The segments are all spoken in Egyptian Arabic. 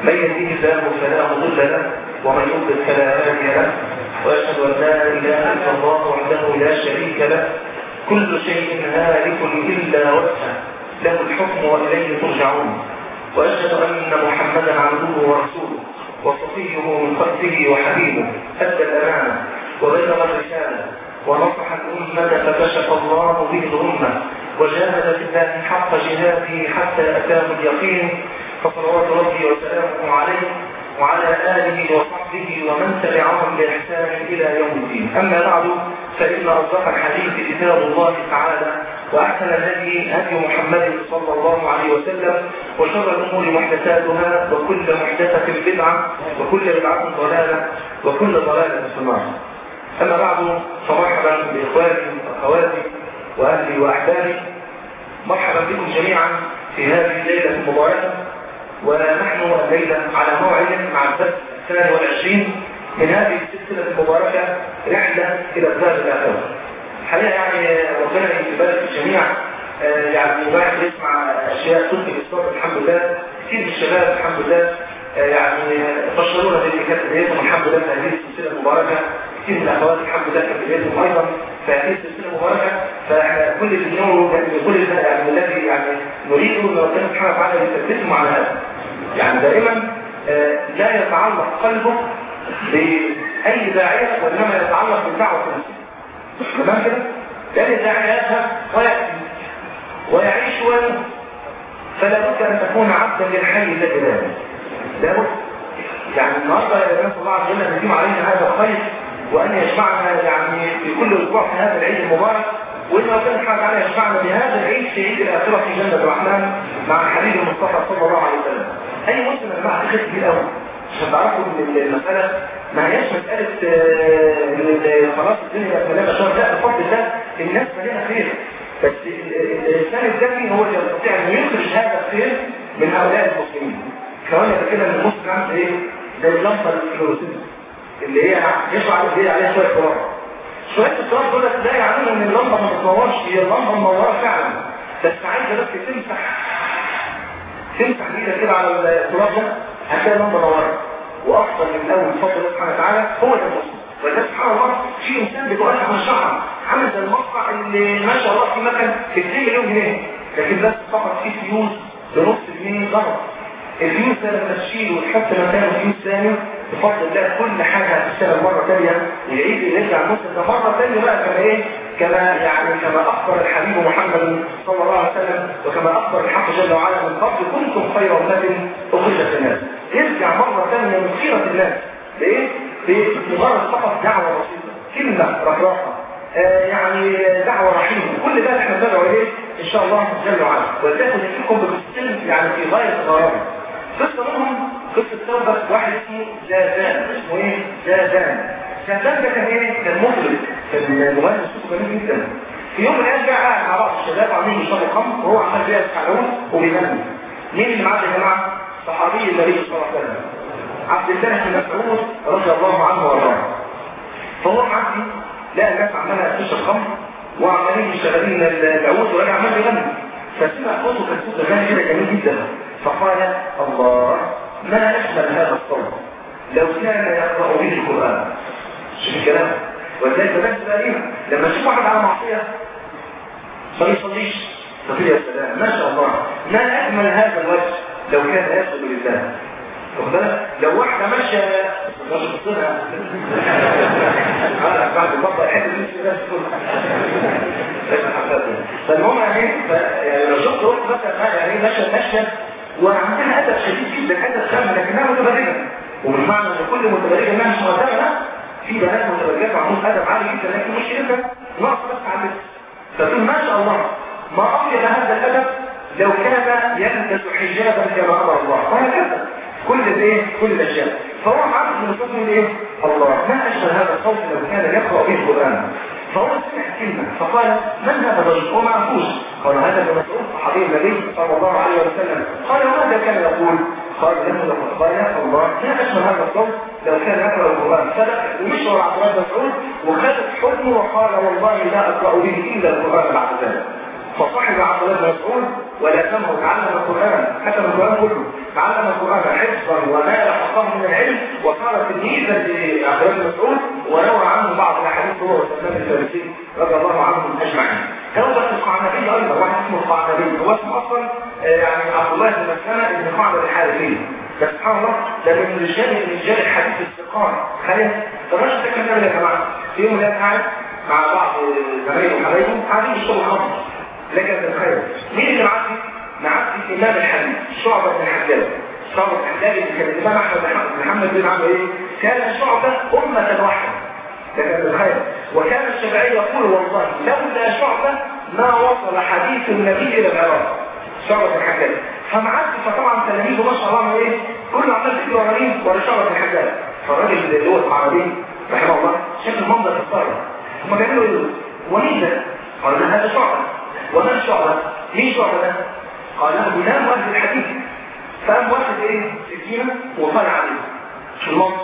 من يهده الله فلا مضل له ومن يضلل فلا هادي له واشهد ان لا اله الا الله وحده لا شريك له كل شيء هالك الا وجهه له الحكم واليه ترجعون واشهد ان محمدا عبده ورسوله وصفيه من خلقه وحبيبه ادى الامانه وبلغ الرساله ونصح الامه فكشف الله به الامه وجاهد في الله حق جهاده حتى اتاه اليقين فصلوات ربي وسلامه عليه وعلى آله وصحبه ومن تبعهم بإحسان إلى يوم الدين أما بعد فإن أصدق الحديث كتاب الله تعالى وأحسن الهدي هدي محمد صلى الله عليه وسلم وشر الأمور محدثاتها وكل محدثة بدعة وكل بدعة ضلالة وكل ضلالة في النار أما بعد فمرحبا بإخواني وأخواتي وأهلي وأحبابي مرحبا بكم جميعا في هذه الليلة المباركة ونحن الليلة على موعد مع الدرس الثاني والعشرين من هذه السلسلة المباركة رحلة إلى الدار الآخرة. الحقيقة يعني ربنا يبارك الجميع آه يعني الواحد يسمع أشياء تلقي بالصبر الحمد لله كثير من الشباب الحمد لله آه يعني بشرونا بكتابيتهم الحمد لله في هذه السلسلة المباركة كثير من الأخوات الحمد لله كتابيتهم أيضا في هذه السلسلة المباركة فاحنا كل اللي نوره يعني كل يعني الذي يعني نريده ان ربنا سبحانه وتعالى يثبتهم على هذا. يعني دائما آه لا يتعلق قلبه بأي داعية وإنما يتعلق بالدعوة نفسها تمام كده؟ لأن الداعية يذهب ويأتي ويعيش ويموت فلا بد أن تكون عبدا للحي الذي لا يموت لابد يعني النهارده نسأل الله عز وجل أن يديم علينا هذا الخير وأن يجمعنا يعني في كل أسبوع في هذا العيد المبارك وإن ربنا سبحانه وتعالى يجمعنا بهذا العيد في عيد الآخرة في جنة الرحمن مع الحبيب المصطفى صلى الله عليه وسلم. أي مسلم يا جماعة خير كبير قوي عشان تعرفوا إن المسألة ما هياش مسألة إن خلاص الدنيا مليانة شر لا بفضل الله الناس مليانة خير بس الإنسان الذكي هو اللي يستطيع أن يخرج هذا الخير من هؤلاء المسلمين. كمان كده إن المسلم عامل إيه؟ زي اللمبة الفلوروسنت اللي هي يشعر اللي هي عليها شوية تراب. شوية التراب دول لا يعنون ان اللمبة ما بتنورش هي اللمبة منورة فعلا بس عايزة بس تمسح تمسح ايدك كده على التراب ده هتلاقي اللمبة نورت وافضل من الاول بفضل الله سبحانه وتعالى هو ده المسلم ولذلك سبحان الله في انسان بيتوقع من الشعر عامل زي المصنع اللي ما شاء الله في مكان ب 2 مليون جنيه لكن بس فقط في فيوز بنص جنيه ضرب الفيوز ده لما تشيله وتحط مكانه فيوز ثاني بفضل الله كل حاجة هتشتغل مرة ثانية ويعيد يرجع المسلم ده مرة ثانية بقى كما ايه كما يعني كما أخبر الحبيب محمد صلى الله عليه وسلم وكما أخبر الحق جل وعلا من قبل كنتم خير أمة أخرجت الناس يرجع مرة ثانية من خيرة الناس بإيه؟ بمجرد فقط دعوة بسيطة كلمة رفراقة آه يعني دعوة رحيمة كل ده احنا ندعو إليه إن شاء الله جل وعلا ولذلك نحكيكم بقصتين يعني في غاية الغرابة قصة منهم قصة توبة واحد اسمه زازان اسمه ايه؟ زازان زازان ده كان ايه؟ كان مطرب كان مغني صوته جميل جدا في يوم من الايام جه قاعد مع بعض الشباب عاملين يشربوا خمر وهو عمال بيها يسمعون وبيغني مين اللي معاه يا جماعه؟ صحابي النبي صلى الله عليه وسلم عبد الله بن مسعود رضي الله عنه وارضاه فهو معدي لقى الناس عماله تشرب خمر وعمالين شغالين العود وراجع عمال بيغني فسمع صوته كان صوت غني كده جميل جدا فقال الله ما أجمل هذا الصوت لو كان يقرأ به القرآن شوف الكلام ولذلك بنات سليمة لما تشوف واحد على معصية ما يصليش تقول يا سلام ما شاء الله ما أجمل هذا الوجه لو كان يسجد لله بالك لو واحدة ماشية مش بتصيرها بعد المرة يحب الناس فالمهم يعني لو شفت واحد مثلا يعني ماشية ماشية وعندها أدب شديد جدا أدب سامة لكنها متبرجة ومن معنى أن كل متبرجة إنها مش مهتمة لا في بنات متبرجات وعندهم أدب عالي جدا لكن مشكلتها ناقص بس على اللبس فتقول ما شاء الله ما أطيب هذا الأدب لو كان يلبس حجابا كما أمر الله وهكذا كل الايه كل الاشياء فهو عارف من الصوت ايه الله ما اشبه هذا الصوت لو كان يقرا به القران فهو سمع كلمه فقال من هذا الرجل هو ما عرفوش قال هذا ابن مسعود صحابي النبي صلى الله عليه وسلم قال ماذا كان يقول قال له قال يا الله ما اشبه هذا الصوت لو كان يقرا القران صدق ومشى ورا عبد الله بن مسعود وخد حكمه وقال والله لا اقرا به الا القران بعد ذلك فصاحب عبد الله بن مسعود ولازمه تعلم القران حتى القران كله تعلم القرآن حفظا ونال حقه من العلم وصار تلميذا لعبد الله بن مسعود وروى عنه بعض الاحاديث هو وسلمان الفارسي رضي الله عنهم اجمعين. توبة القعنبي ايضا واحد اسمه القعنبي هو اسمه اصلا يعني عبد الله بن مسلمة بن قعنب الحارثي بس سبحان الله ده من رجال من رجال الحديث الثقات تخيل الراجل ده كان بيعمل يا جماعه في يوم من قاعد مع بعض زمايله وحبايبه قاعدين يشربوا خمر لكن تتخيل مين اللي معدي؟ معدي امام الحديث شعبة بن الحجاج شعبة بن الحجاج اللي كان الامام احمد بن محمد بن عمرو ايه؟ كان شعبة امة واحدة لكن تتخيل وكان الشافعي يقول والله لولا شعبة ما وصل حديث النبي الى العراق شعبة بن الحجاج فمعدي فطبعا تلاميذه ما شاء الله ايه كل عمال تجري ورا مين ورا شعبة بن الحجاج فالراجل اللي هو العربي رحمه الله شاف المنظر في الصالة هم بيعملوا ايه ومين ده؟ قال له هذا شعبة ومن شعبة؟ مين شعبة ده؟ قال له بلال واحد الحديث فقام واحد ايه سكينة وطلع عليه في المنطق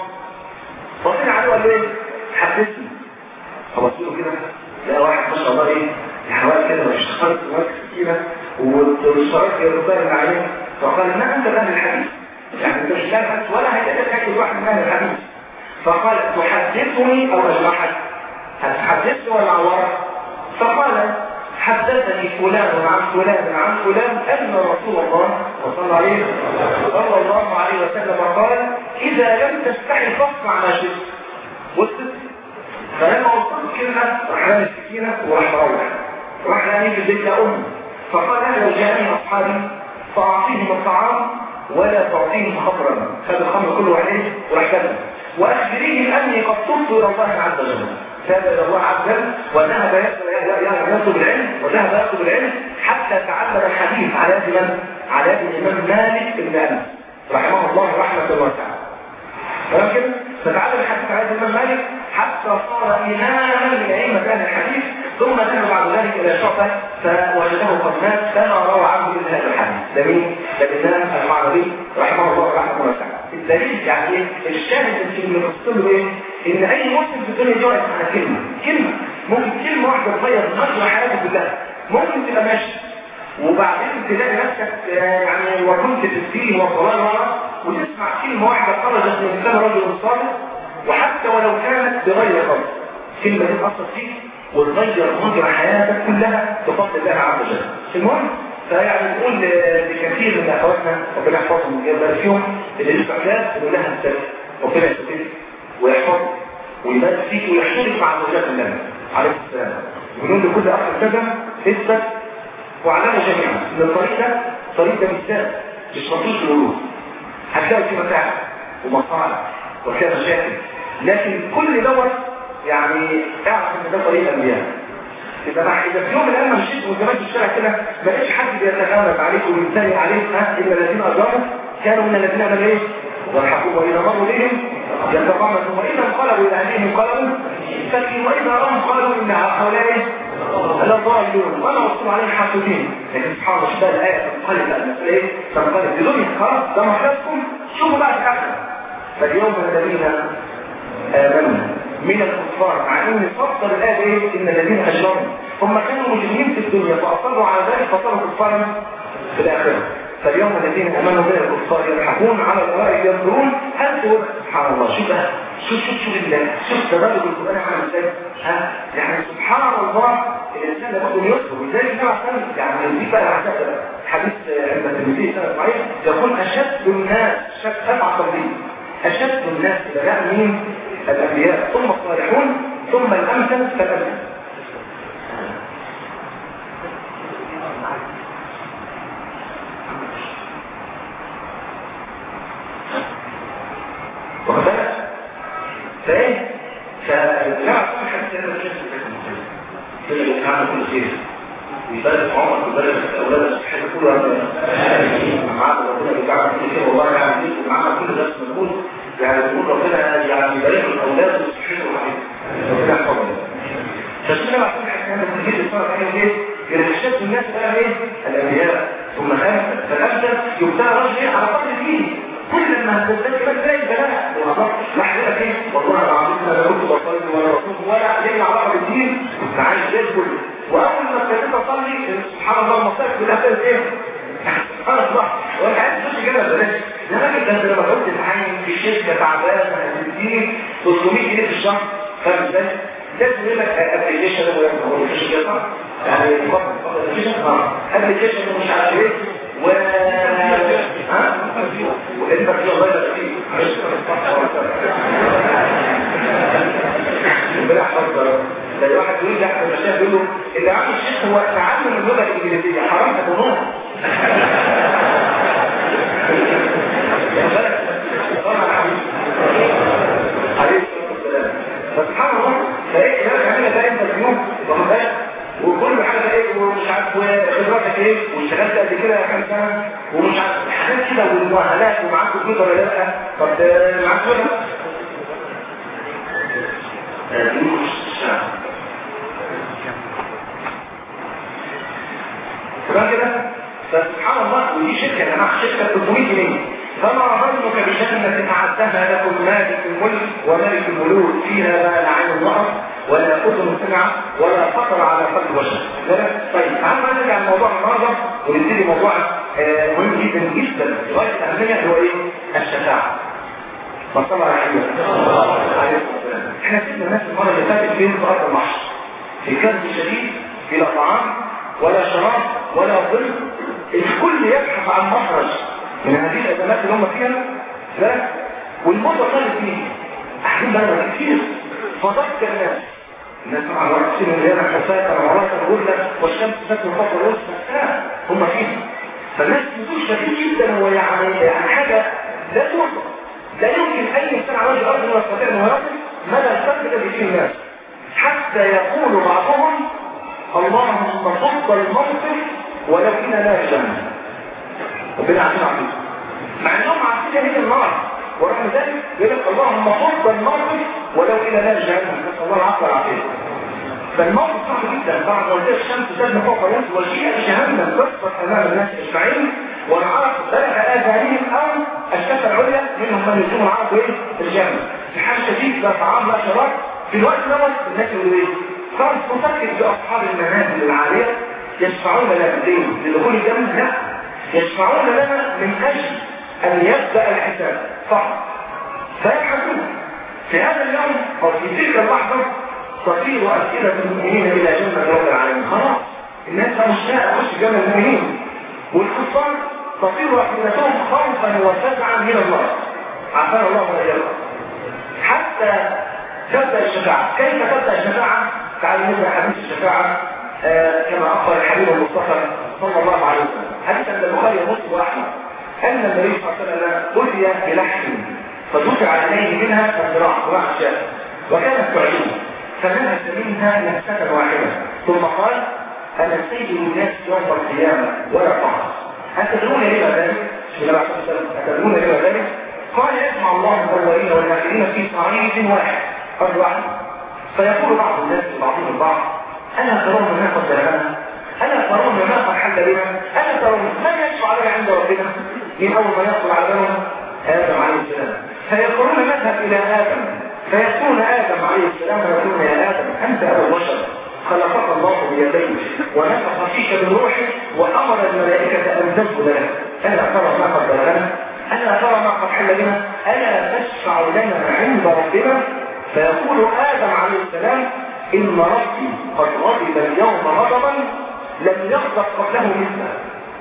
فطلع عليه وقال له ايه؟ حدثني خلاص له كده لقى واحد ما شاء الله ايه الحوالي كده مش خالص ماسك سكينة والشرايط هي الرسالة اللي عليه فقال ما انت اهل الحديث يعني انت مش لابس ولا هيتأكد حاجة واحد من اهل الحديث فقال تحدثني او اجمعك هتحدثني ولا عورك فقال حدثني فلان عن فلان عن فلان ان رسول الله صلى عليه صلى الله عليه وسلم قال اذا لم تستحي فاصنع ما شئت وصلت فلما وصلت كلمه راح رامي السكينه وراح مروح راح رامي في البيت يا ام فقال انا لو جاءني اصحابي فاعطيهم الطعام ولا تعطيهم خمرا خد الخمر كله عليه وراح كذب واخبريهم اني قد تبت الى الله عز وجل تاب الى الله عز وجل وذهب يطلب العلم وذهب يطلب العلم حتى تعلم الحديث على يد من؟ على يد الامام مالك بن انس رحمه الله رحمه واسعه ولكن فتعلم الحديث على يد الامام مالك حتى صار اماما من ائمه اهل الحديث ثم ذهب بعد ذلك الى شعبه فوجده قد مات فما روى عنه الا هذا الحديث ده مين؟ ده الامام المعربي رحمه الله رحمه واسعه الدليل يعني ايه؟ الشاهد اللي بنقصد له ايه؟ ان اي مسلم في الدنيا يعرف على كلمه كلمه ممكن كلمه واحده تغير مجرى حياته كلها ممكن تبقى ماشي وبعدين تلاقي نفسك يعني وكنت في الدين والضلال ورا وتسمع كلمه واحده خرجت من لسان رجل صالح وحتى ولو كانت بغير قصد كلمه دي تاثر فيك وتغير مجرى حياتك كلها بفضل الله عز وجل المهم فيعني نقول لكثير من اخواتنا ربنا يحفظهم ويبارك فيهم اللي لسه علاج نقول لها السلام ربنا يستفيد ويحفظ ويبارك فيك ويحشرك مع زوجات النبي عليه السلام ونقول لكل اخ كذا اثبت واعلموا جميعا ان الطريق ده طريق ده مثال مش مطلوب القلوب هتلاقي في متاعب ومصالح وفيها مشاكل لكن كل دوت يعني اعرف ان ده طريق الانبياء إذا ما إذا في يوم من الأيام مشيت وزمان في الشارع كده ما لقيتش حد بيتغامز عليك وبيمتني عليك ها إلا الذين أجرموا كانوا من الذين آمنوا إيه؟ والحقوا وإذا مروا بهم يتغامزوا وإذا انقلبوا إلى أهلهم انقلبوا فكي وإذا رأوا قالوا إن هؤلاء لا ضالون وأنا وصلوا عليهم حاسدين لكن سبحان الله شباب الآية تنقلب المسألة إيه؟ تنقلب بدون خلاص ده محدثكم شوفوا بقى الآخر فاليوم الذين آمنوا من الكفار مع ان فصل الآية ايه ان الذين اجرموا هم كانوا مجرمين في الدنيا فاصروا على ذلك فصاروا كفارا في الاخره فاليوم الذين امنوا من الكفار يضحكون على الارائك ينظرون هل تقول سبحان الله شوف بقى شوف شوف شوف الله شوف تبادل القران عامل ازاي ها يعني سبحان الله الانسان لابد ان يصبر ولذلك النبي عليه يعني دي بقى حديث عند الترمذي سنه صحيح يقول اشد الناس شد سبع تنظيم اشد الناس بلاء مين الأنبياء ثم الصالحون ثم الأمثل فالأمثل واخد بالك؟ فايه؟ فالجماعة كل حديث هذا الشيء كده اللي كان كل خير ويبارك عمر ويبارك اولاد الصحيح كله معانا ربنا بيجعل كل خير والله يعني ليك ومعانا كل درس مجهود يعني بنقول ربنا يعني يبارك الاولاد والصحيح والحديث ربنا يحفظهم فالسنة مع كل حاجة كانت بتجيب الصلاة عليه ايه؟ يرشد الناس بقى ايه؟ الانبياء ثم خامسا فالامثل يبتلى رجل ايه على قدر دينه كل ما هتزداد كمان زي البلاء والله لحظتك ايه والله العظيم انا كنت بصلي ولا رسول ولا ليه علاقه بالدين كنت عايش زي الفل واول ما ابتديت اصلي سبحان الله المصائب كلها ابتدت ايه خلاص بقى وانا عايز تخش كده بلاش لما انت لما قلت الحين في شركه تعبانه هتديني 300 جنيه في الشهر فاهم ازاي؟ لازم يقول لك ابلكيشن هو هو مش كده يعني فقط ابلكيشن اه ابلكيشن ومش عارف ايه و ها وانت في الله ده فيه امبارح حضر ده واحد يقول لي احمد الشيخ يقول له اللي عامل الشيخ هو تعلم اللغه الانجليزيه حرام تكونوه فسبحان الله فايه ده كمان ده انت اليوم واخد بالك وكل حاجه ايه ومش عارف خبراتك ايه واشتغلت قد كده كام سنه ومش عارف حاجات كده والمؤهلات ومعاك كمبيوتر ولا لا طب معاك ولا تمام كده فسبحان الله ودي شركه يا جماعه شركه 300 جنيه فما ظنك بجنة أعدها لكم مالك الملك وملك الملوك فيها ما لا عين رأت ولا أذن سمعت ولا خطر على قلب بشر طيب تعالوا بقى نرجع لموضوع النهارده ونبتدي موضوع آه مهم جدا جدا غاية الأهمية هو إيه؟ الشفاعة. فصلى على عليه الصلاة احنا سيبنا الناس المرة اللي فاتت فين في أرض المحشر في كرب شديد بلا طعام ولا شراب ولا ظل الكل يبحث عن مخرج من هذه الأزمات اللي هم فيها لا والموت وصلت فيه أحيان بلد كتير فضبط الناس الناس مع الرأسين اللي هنا حفاة رمضات الغلة والشمس تكون فوق الرؤوس لا هم فيها فالناس نزول شديد جدا ويعني يعني حاجة لا توصف لا يمكن أي إنسان على وجه الأرض أن يستطيع أن يصف مدى الفرق الذي فيه الناس حتى يقول بعضهم اللهم صد الموقف ولو إن لا الجنة ربنا عارفين عارفين مع انهم عارفين هي النار ورغم ذلك يقول لك اللهم صد الموقف ولو الى نار جهنم نسال الله العفو والعافيه فالموقف صعب جدا بعد ما قلت الشمس تبنى فوق الناس وجيء بجهنم تصفت امام الناس اجمعين والعرق بلغ اذانهم او الشفه العليا منهم من يسمون العرق ايه الجنه في حال شديد لا طعام لا شراب في الوقت دوت الناس يقولوا ايه صارت تفكر باصحاب المنازل العاليه يشفعون لنا بالدين لدخول الجنه لا يشفعون لنا من اجل ان يبدا الحساب فقط فيبحثون في هذا اليوم او في تلك اللحظه تصير أسئلة المؤمنين إلى جنة رب العالمين خلاص الناس مشتاقة تخش جنة المؤمنين والكفار تصير أسئلتهم خوفا وفزعا من الله عافانا الله وإياكم حتى تبدأ الشفاعة كيف تبدأ الشفاعة؟ تعالوا نبدأ حديث الشفاعة آه كما أخبر الحبيب المصطفى صلى الله عليه وسلم حديث عند البخاري ومسلم وأحمد أن النبي صلى الله عليه وسلم أتي بلحم فدفع عليه منها الذراع ذراع الشاة وكانت تعجبه فنهت منها نفسة واحدة ثم قال أنا سيد الناس يوم القيامة ولا فقط أتدرون لما ذلك؟ بسم الله الرحمن الرحيم أتدرون لما ذلك؟ قال يسمع الله الأولين والآخرين في صعيد واحد قال واحد فيقول بعض الناس لبعضهم البعض ألا ترون ما قد لنا؟ ألا ترون ما قد حل بنا؟ ألا ترون من يشفع علينا عند ربنا؟ من أول ما يدخل على بالهم آدم عليه السلام فيقولون نذهب إلى آدم فيكون آدم عليه السلام ويقولون يا آدم أنت أبو البشر خلقك الله بيديه ونفخ فيك من روحه وأمر الملائكة أن تسجد لك ألا ترى ما قد بلغنا ألا ترى ما قد حل بنا ألا تشفع لنا عند ربنا فيقول آدم عليه السلام إن ربي قد غضب اليوم غضبا لم يغضب قبله مثله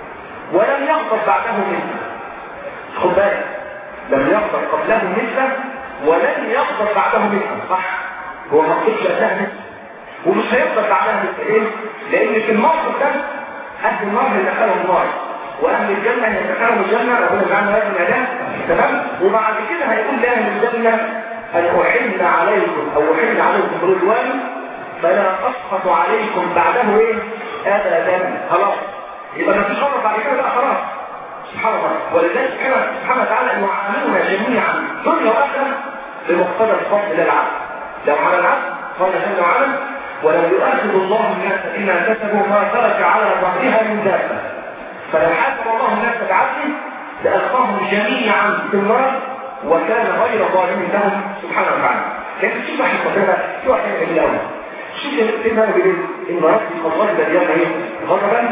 ولم يغضب بعده مثله خد بالك لم يغضب قبله مثله ولن يغضب بعده مثله صح هو ما قلتش قبلها مثله ومش هيغضب بعدها مثله ايه لان في الموقف ده اهل النار يدخلهم النار واهل الجنه يدخلهم الجنه ربنا يجعلنا هذا الاعلان تمام وبعد كده هيقول لاهل الجنه ان احل عليكم او احل عليكم رضواني فلا اسقط عليكم بعده ايه ابدا خلاص يبقى ما فيش غلط بعد كده بقى خلاص سبحان الله ولذلك سبحانه سبحانه وتعالى يعاملنا جميعا دنيا واخره بمقتضى الفضل للعبد لو على العبد قال جل وعلا ولو يؤاخذ الله الناس بما كسبوا ما ترك على ظهرها من دابه فلو حاسب الله الناس بعدله لألقاهم جميعا في النار وكان غير ظالم لهم سبحانه وتعالى لكن شوف واحد قدرها شوف واحد جميل قوي شوف سيدنا بيقول ان ربي قد غضب اليوم ايه غضبا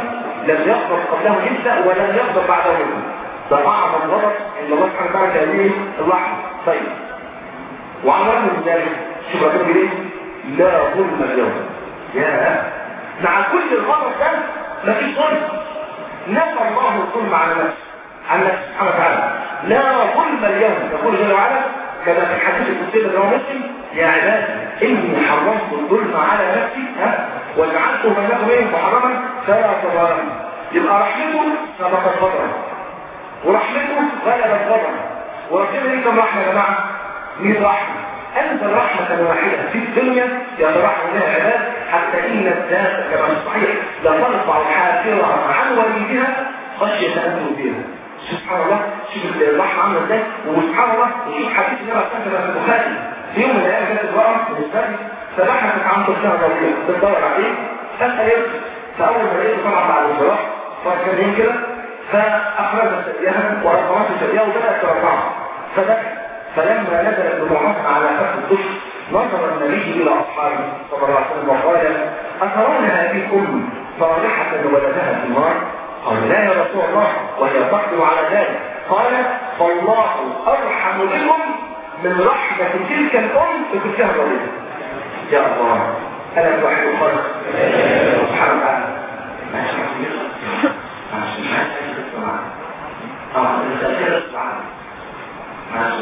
لم يغضب قبله انت ولم يغضب بعده انت ده اعظم غضب ان الله سبحانه وتعالى كان اللحظه طيب وعلى الرغم من ذلك شوف ربنا بيقول ايه لا ظلم اليوم يا مع كل الغضب ده مفيش ظلم نفى الله الظلم على نفسه عن نفسه سبحانه وتعالى لا ظلم اليوم يقول جل وعلا كما في الحديث القدسي اللي هو مسلم يا عبادي اني حرمت الظلم على نفسي ها وجعلته بينكم ايه محرما فلا تظالموا يبقى رحمته سبقت غضبه ورحمته غلبت غضبه وربنا ليه كم رحمه يا جماعه؟ مين رحمه؟ انزل رحمه واحده في الدنيا يترحم بها العباد حتى ان الذات كما في الصحيح لترفع حافرها عن وليدها خشيه ان تؤذيها سبحان الله شوف الرحمه عامله ازاي وسبحان الله وشوف حديث النبي صلى الله عليه وسلم في البخاري في يوم من الايام جت امراه بالنسبه فبحثت عن طفلها ضروري بتدور عليه فاسال يوسف فاول ما لقيته طبعا بعد الجراح صار كان يوم كده فاخرجت ثديها وارقمت ثديها وبدات ترفعها فبكت فلما نزلت دموعها على فك الطفل نظر النبي الى اصحابه صلى الله عليه وسلم وقال اترون هذه الام صالحه ولدها في النار قال لا يا رسول الله وهي تقدر على ذلك قال فالله ارحم بكم من رحمة تلك الام بتلكها الوليدة يا الله انا الوحيد الخلق سبحانه وتعالى ماشي ماشي ماشي اه الاسئله السبعه ماشي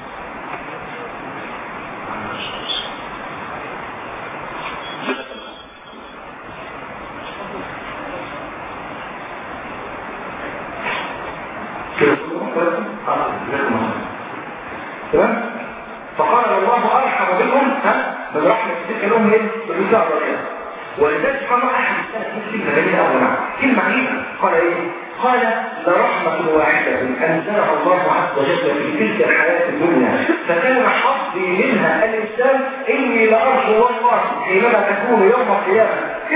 تمام فقال الله ارحم بكم ها من رحمه تلك الام ايه بالرساله الرحيمه ولذلك سبحان الله احد السلف كلمه جميله قوي معاه كلمه عجيبه قال ايه قال لرحمة واحدة أنزلها الله عز وجل في تلك الحياة الدنيا فكان حظي منها الإنسان إني لأرجو والله حينما تكون يوم القيامة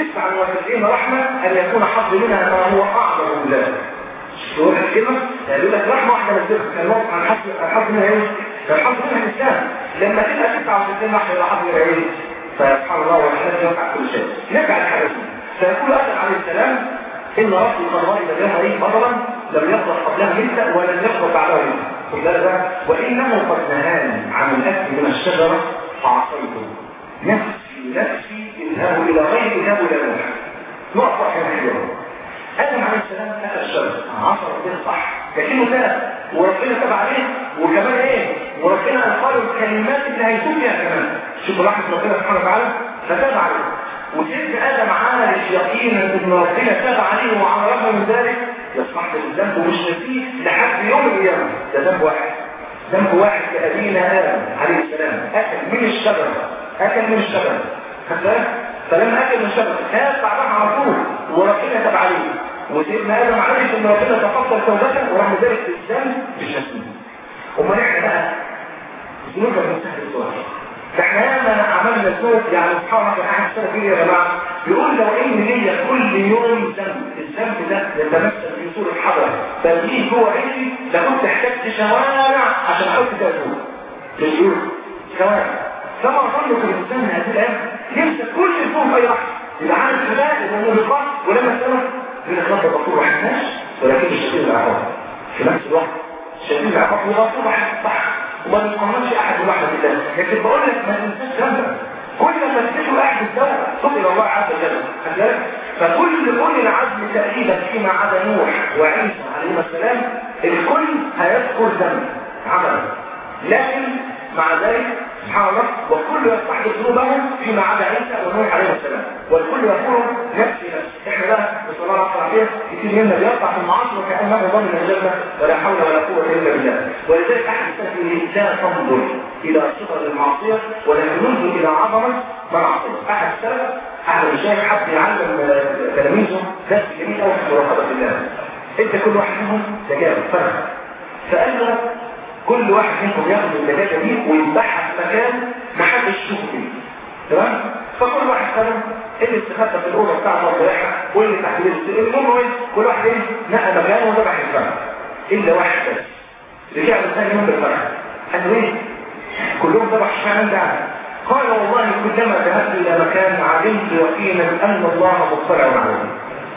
99 رحمة أن يكون حظي منها ما هو أعظم من ذلك يقول لك كلمة يقول لك رحمة واحدة نزلها كان الوقت عن حظ الحظ منها إيه؟ الحظ منها الإنسان لما تبقى 99 رحمة يبقى حظ منها إيه؟ فسبحان الله والحمد يوقع كل شيء نرجع للحدث فيقول آدم عليه السلام إن ربي قد غضب لها إيه غضبا لم يغضب قبلها مثل ولم يغضب بعدها مثل خد بالك وإنه قد نهاني عن الأكل من الشجرة فعصيته نفسي نفسي اذهبوا إلى غير اذهبوا إلى نوح نقطة هنا حلوة آدم عليه السلام أكل الشجرة عصر ربنا صح لكنه تاب وربنا تاب عليه وكمان إيه وربنا قال الكلمات اللي هيتوب فيها كمان شوف رحمة ربنا سبحانه وتعالى فتاب عليه وسيدنا ادم عمل يقينا ان ربنا تاب عليه وعلى الرغم من ذلك يصبح له الذنب ومش نسيه لحد يوم القيامه ده ذنب واحد ذنب واحد لابينا ادم عليه السلام اكل من الشجره اكل من الشجره خدت فلما اكل من الشجره تاب بعدها على طول وربنا تاب عليه وسيدنا ادم عرف ان ربنا تقبل توبته ورغم ذلك الذنب مش نسيه امال احنا بقى ذنوبنا بنسهل الصلاه احنا ياما عملنا ذنوب يعني سبحان الله احد السنه فيه يا جماعه بيقول لو ان ليا كل يوم ذنب الذنب ده يتمثل في صوره حجر بلقيه جوه عيني لكنت احتجت شوارع عشان احط فيها ذنوب بيقول شوارع فما اظن في الانسان هذه الايام ينسى كل الذنوب اي لحظه يبقى عامل خلاف وموبقات ولما استمر من الخط الغفور ما حناش ولكن شديد العقاب في نفس الوقت شديد العقاب وغفور واحد صح وما نقارنش احد برحمه الله لكن بقول لك ما تنساش ذنبك كل ما تفتكر احد الدواء تب الى الله عز وجل خد فكل كل العزم تقريبا فيما عدا نوح وعيسى عليهما السلام الكل هيذكر ذنب عمل لكن مع ذلك سبحان الله والكل يستحدث ذنوبهم فيما عدا عيسى ونوح عليه السلام والكل يقول نفسي نفسي احنا بقى نسال الله العافيه كتير منا بيقطع في المعاصي وكانه ضمن الجنه ولا حول ولا قوه الا بالله ولذلك احد السلف لا تنظر الى صغر المعصيه ولكن ننظر الى عظمه المعصيه احد السلف احد المشايخ حب يعلم تلاميذه درس جميل قوي في مراقبه الله انت كل واحد منهم تجارب فرق فقال له كل واحد منكم ياخد الدجاجه دي ويذبحها في مكان ما حدش يشوفه فيه تمام فكل واحد خده اللي استخبى في الاوضه بتاعته وضيعها واللي تحت السرير المهم ايه كل واحد ايه نقى مكانه وذبح الفرخ الا واحد بس رجع له ثاني يوم بالفرخ قال له ايه كلهم ذبح اشمعنى انت قاعد قال والله كلما ذهبت الى مكان علمت يقينا ان الله مطلع عليه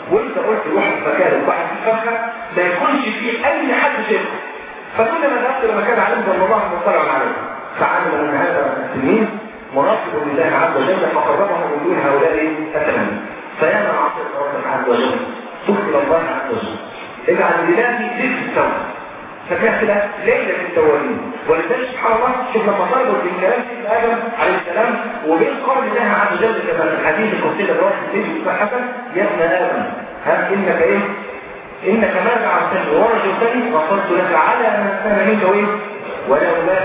وانت قلت روح مكان واحد في الفرخه ما يكونش فيه اي حد شايفه فكل ما ذهبت لمكان علم صلى الله عليه وسلم عليه فعلم ان هذا التلميذ مناصب لله عز وجل فقربه من دون هؤلاء التلاميذ فيا من عصيت ربك عز وجل تب الى الله عز وجل اجعل لله ذكر التوبه فكان كده ليلة التوابين ولذلك سبحان الله شوف لما طلبوا من كلام سيدنا ادم عليه السلام وبين قول الله عز وجل كما في الحديث القدسي الواحد الذي حسن يا ابن ادم ها انك ايه انك ماذا عملت ورجلتني غفرت لك على ما كان منك وايه ولا اولاد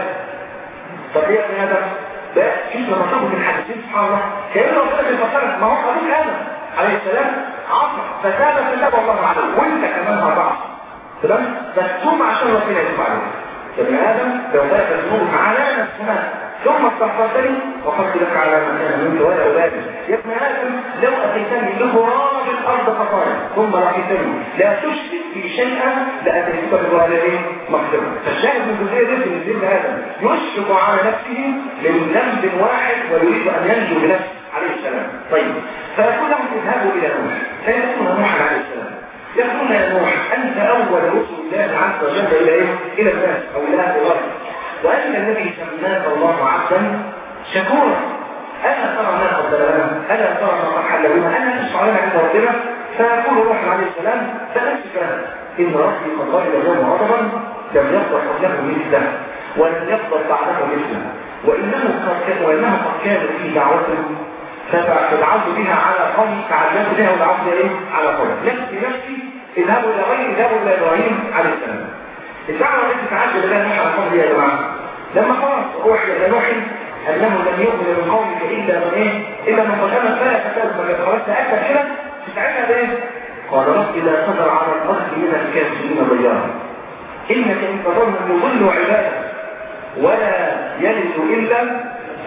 طب ايه يا ابن ادم ده شوف لما تاخد من الحديثين سبحان الله كأنه ربنا بيفكرك ما هو ابوك ادم عليه السلام عصر فتاب في الله والله عليه وانت كمان هتعصر تمام بس ثم عشان ربنا يتوب عليك ابن ادم لو بلغ ذنوبك على نفسها ثم استغفرتني وقلت لك على ما كان منك ولا اولادي يا ابن ادم لو اتيتني بغراب الارض خطايا ثم لقيتني لا تشرك في شيئا لاتيتك بغرابين مغفره فالشاهد من الجزئيه دي من ابن ادم يشرك على نفسه من ذنب واحد ويريد ان ينجو بنفسه عليه السلام طيب فيقول لهم اذهبوا الى نوح فيكون نوحا عليه السلام يقولون يا نوح أنت أول رسل الله عز وجل إلى إيه؟ إلى الناس أو إلى أهل الأرض وأنت الذي سماك الله عبدا شكورا ألا ترى ما قدر لنا ألا ترى ما قد حل بنا ألا تشفع لنا عند ربنا فيقول روح عليه السلام فنفسك إن ربي قد غضب اليوم غضبا لم يقدر قبله مثله ولم يقدر بعده مثله وإنه قد كان وإنه قد كان في دعوته فبعث بها على قوم تعلمت بها ودعوت ايه على قوم نفسي نفسي اذهبوا الى غير اذهبوا الى ابراهيم عليه السلام الدعوه التي تعجب بها نوح على قوم يا جماعه لما خلاص اوحي الى نوح انه لم يؤمن من قومك الا من ايه الا من قد امن فلا تكاد من خلاص تاكد كده ساعتها بايه قال رب لا تذر على الارض من الكافرين ضيارا انك ان تظن يضل عبادك ولا يلد الا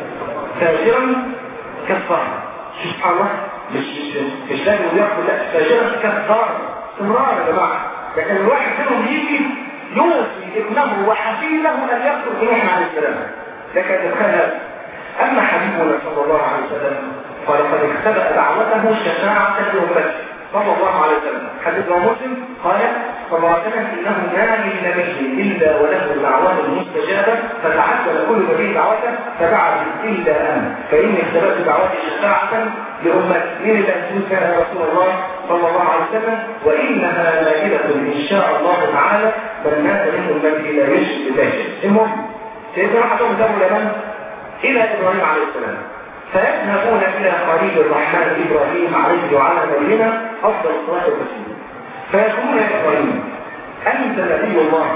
فاجرا كفار سبحان الله مش مش مش لازم ياكل لا فاجرا كفار امرار يا جماعه لكن الواحد منهم يجي يوصي ابنه وحفيده ان يقتل نوح عليه السلام لكن تتخيل اما حبيبنا صلى الله عليه وسلم فلقد اختبأ دعوته شفاعة لأمته صلى الله عليه وسلم حديث مسلم قال صلى الله عليه وسلم انه ما من نبي الا وله دعوه مستجابه فتعجل كل نبي دعوته فدعا الا انا فاني اختبأت دعوتي شفاعه لامتي مين اللي انتم كان يا رسول الله صلى الله عليه وسلم وانها نائله ان شاء الله تعالى بل مات من امتي لا يشرك بالله المهم سيدنا راح لهم ذهبوا لمن؟ الى ابراهيم عليه السلام فيذهبون إلى خليل الرحمن إبراهيم عليه وعلى نبينا أفضل الصلاة والتسليم فيقولون يا إبراهيم أنت نبي الله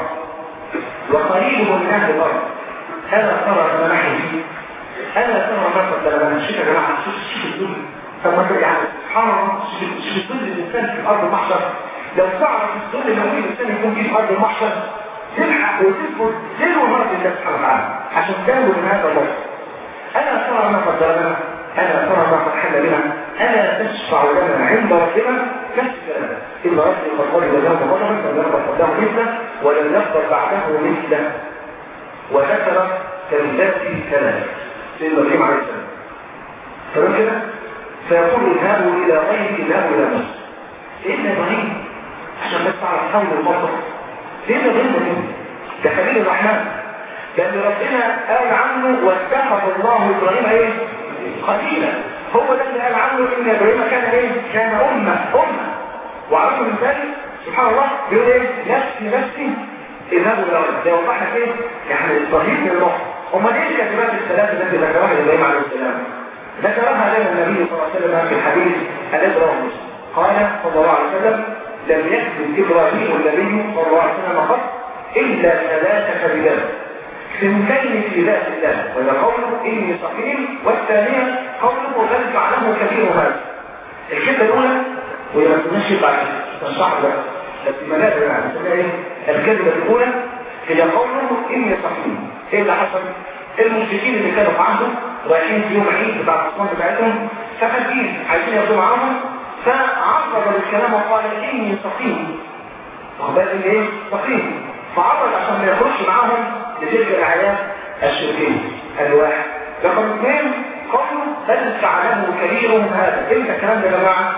وخليل من أهل الأرض ألا ترى ما نحن فيه ألا ترى ما قد لنا شوف يا جماعة شوف شوف الظل طب ما يعني سبحان الله شوف الظل الإنسان في أرض المحشر لو تعرف الظل اللي ممكن الإنسان يكون فيه في أرض المحشر تلحق وتثبت ليل ونهار لله سبحانه وتعالى عشان تنجو من هذا الوصف ألا ترى ما قدرنا ألا ترى ما قد حل بنا ألا تشفع لنا عند ربنا كسلا إن ربي قد غضب اليوم غضبا لم يقبل قبله مثله ولم يقبل بعده مثله وذكر كلمات كلام سيدنا ابراهيم عليه السلام تمام كده فيقول اذهبوا الى غير اذهبوا الى مصر سيدنا ابراهيم عشان بس تعرف حول الموقف سيدنا ابراهيم ده خليل الرحمن لأن ربنا قال عنه واتخذ الله إبراهيم ايه؟ خليلا هو ده اللي قال عنه إن إبراهيم كان ايه؟ كان أمة أمة وعرفوا من ذلك سبحان الله بيقول ايه؟ نفسي نفسي اذهبوا إلى رب ده وضح لك ايه؟ يعني إبراهيم من الروح أمال ايه الكلمات الثلاثة التي ذكرها إبراهيم عليه السلام؟ ذكرها لنا النبي صلى الله عليه وسلم في الحديث الذي رواه مسلم قال صلى الله عليه وسلم لم يكذب إبراهيم النبي صلى الله عليه وسلم قط إلا ثلاث كلمات سنتين في ذات الله وهي قوله إني سقيم والثانية قوله بل فعله كثير هذا الكلمة الأولى وهي ما تمشي بعد تنصح لك بس ملاذ يعني ايه الكلمة الأولى هي قوله إني سقيم إيه اللي حصل؟ المشركين اللي كانوا في عهده رايحين في يوم عيد بتاع الأصنام بتاعتهم فخارجين عايزين ياخدوا معاهم فعرض الكلام وقال إني سقيم واخد بالك ايه؟ سقيم فعرض عشان ما يخرجش معاهم لتلك الأعياد الشركية الواحد رقم اثنين قالوا بل فعله كبيرهم هذا امتى الكلام ده يا جماعة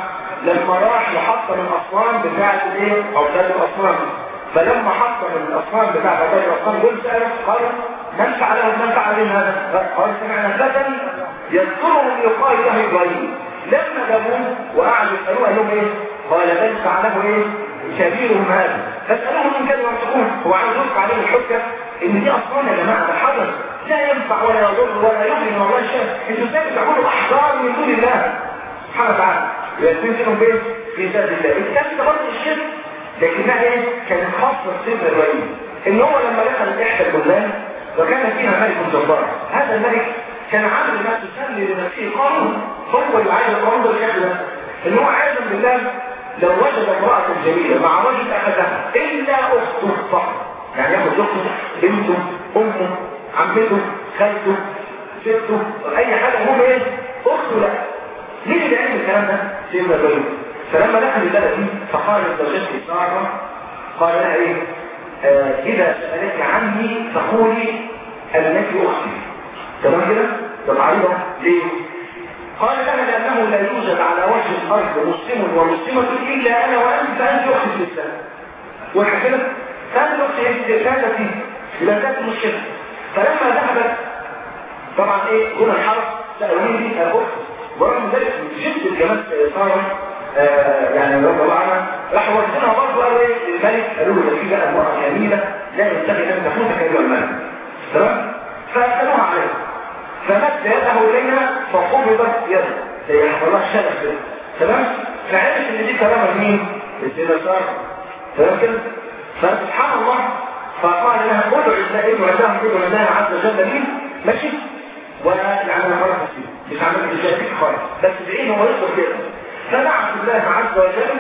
لما راح يحطم الاصنام بتاعه الايه او بتاعه الاصنام فلما حطم الاصنام بتاعه بتاعه الاصنام دول سالوا قال من فعله من فعل هذا قال سمعنا فتى يذكرهم يقال له ابراهيم لما جابوه وقعدوا يسالوه قال لهم ايه قال بل فعله ايه كبيرهم هذا فاسالوه من كانوا ينطقون هو عايز يلقى عليهم الحجه ان دي اصنام يا جماعه ده حجر لا ينفع ولا يضر ولا يغني من الله شيء انتوا ازاي بتعبدوا احجار من دون الله سبحانه وتعالى يكون فيهم بيت في ذات الله الكلام ده برضه الشرك لكنها ايه كانت خاصه بسيدنا ابراهيم ان هو لما دخل احدى البلدان وكان فيها ملك جبار هذا الملك كان عامل ما تسمي لنفسه قانون هو اللي عايز القانون ده بالشكل ده ان هو عايز بالله لو وجد امرأة جميلة مع رجل أخذها إلا أخته فقط يعني ياخد أخته بنته أمه عمته خالته سته أي حاجة المهم إيه أخته لا مين اللي عمل الكلام ده؟ سيدنا إبراهيم فلما دخل البلد دي فقال لزوجته سارة قال لها إيه؟ آه إذا سألت عني فقولي أنك أختي تمام كده؟ طب عريضة ليه؟ قال لها لأنه لا يوجد على وجه الأرض مسلم ومسلمة إلا أنا وأنت فأنت أختي في الإسلام واحد كده كانت أختي كانت فيه إذا كانت مشكلة فلما ذهبت طبعا إيه هنا الحرب سألوا مين دي الأخت ورغم ذلك جد الجمال صار آه يعني رب الله عنها راحوا ودونا برضه قالوا ايه للملك قالوا له ده في بقى امرأة جميلة لا ينبغي أن تفوتك أيها الملك تمام فأسألوها عليه فمد يده اليها فقبضت يده زي حصل لها شغف كده تمام فعرفت ان دي كلام مين السيدة سارة تمام كده فسبحان الله فقال لها ادعو الله ادعو الله ادعو الله عز وجل لي ماشي ولا يعني انا خلاص مش عامل ازاي خالص بس بعيد هو يصبر كده فدعت الله عز وجل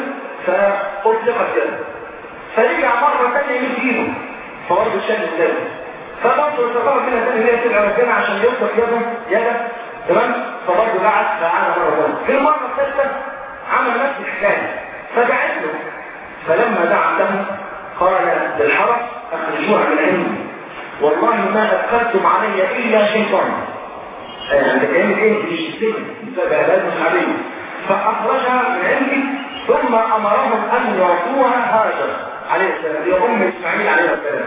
فاطلقت يده فرجع مرة ثانية يمد ايده فورد الشام الثاني فبرضه استطاع منها ثاني هي تدعو ربنا عشان يطلق يده يده تمام فبرضه بعد فعاد مرة ثانية في المرة الثالثة عمل نفس الحكاية فدعت له فلما دعا له قال للحرس اخرجوها من عندي والله ما أدخلتم علي إلا شيطان يعني كانت ايه مش السجن بهذا مش عليه فأخرجها من عندي ثم أمرهم أن يعطوها هاجر عليه السلام هي أم إسماعيل عليه السلام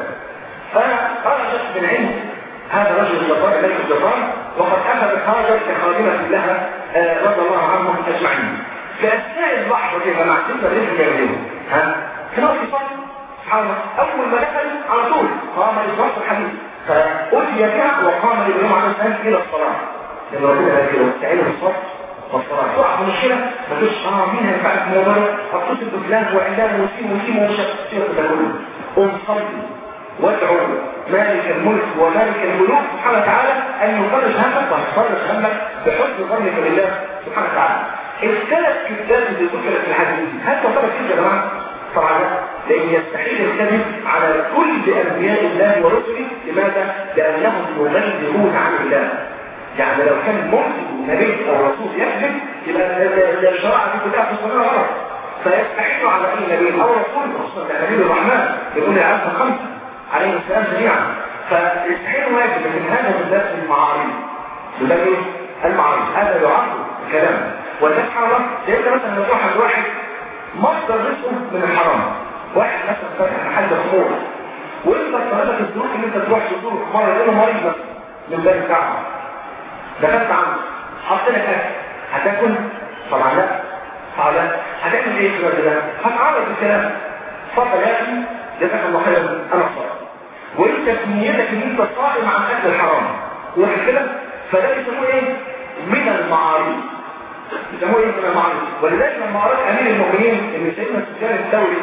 فخرجت من عند هذا رجل الجبار ملك الجبار وقد أخذت هاجر كخادمة لها رضي الله عنهم أجمعين في أثناء اللحظة كده مع سنة رزق يومين ها في نفس الصف سبحان الله أول ما دخل على طول قام لصلاة الحديث فأتي بها وقام لإبراهيم عليه السلام إلى الصلاة لأن ربنا قال كده واستعينوا بالصف والصلاة تقع في مشكلة ما تقولش اه مين هينفع في الموضوع اتصل بفلان وعلان وسيم وسيم ومش سيبك ده كله قوم صلي وادعو مالك الملك ومالك الملوك سبحانه وتعالى ان يفرج همك ويفرج همك بحسن ظنك بالله سبحانه وتعالى الثلاث كتاب اللي ذكرت في الحديث هل تعتبر كده يا جماعه؟ طبعا لا لان يستحيل الكذب على كل انبياء الله ورسله لماذا؟ لانهم يبلغون عن الله يعني لو كان ممكن نبي او رسول يكذب يبقى الشرع دي كلها في الصلاه غلط فيستحيل على اي نبي او رسول خصوصا نبي الرحمن يقول يا عبد خمسه عليه السلام جميعا فيستحيل واجب لكن هذا بالذات المعارض ده ايه؟ المعارض هذا يعرض الكلام والناس سبحان الله انت مثلا لو تروح عند واحد مصدر رزقه من الحرام واحد مثلا فاتح محل خمور وانت اضطريتك الظروف ان انت تروح تزور مره لانه مريض مثلا من باب الكعبه دخلت عنده حط لك اكل هتاكل طبعا لا طبعا لا هتاكل ايه في الوقت ده هتعرض الكلام اتفضل يا اخي جزاك الله خيرا انا صائم وانت في نيتك ان انت صائم عن اكل الحرام واحد كده فده يسموه ايه من المعارض يسموه ايه من المعارض ولذلك لما قرأت امير المؤمنين ان سيدنا سفيان الثوري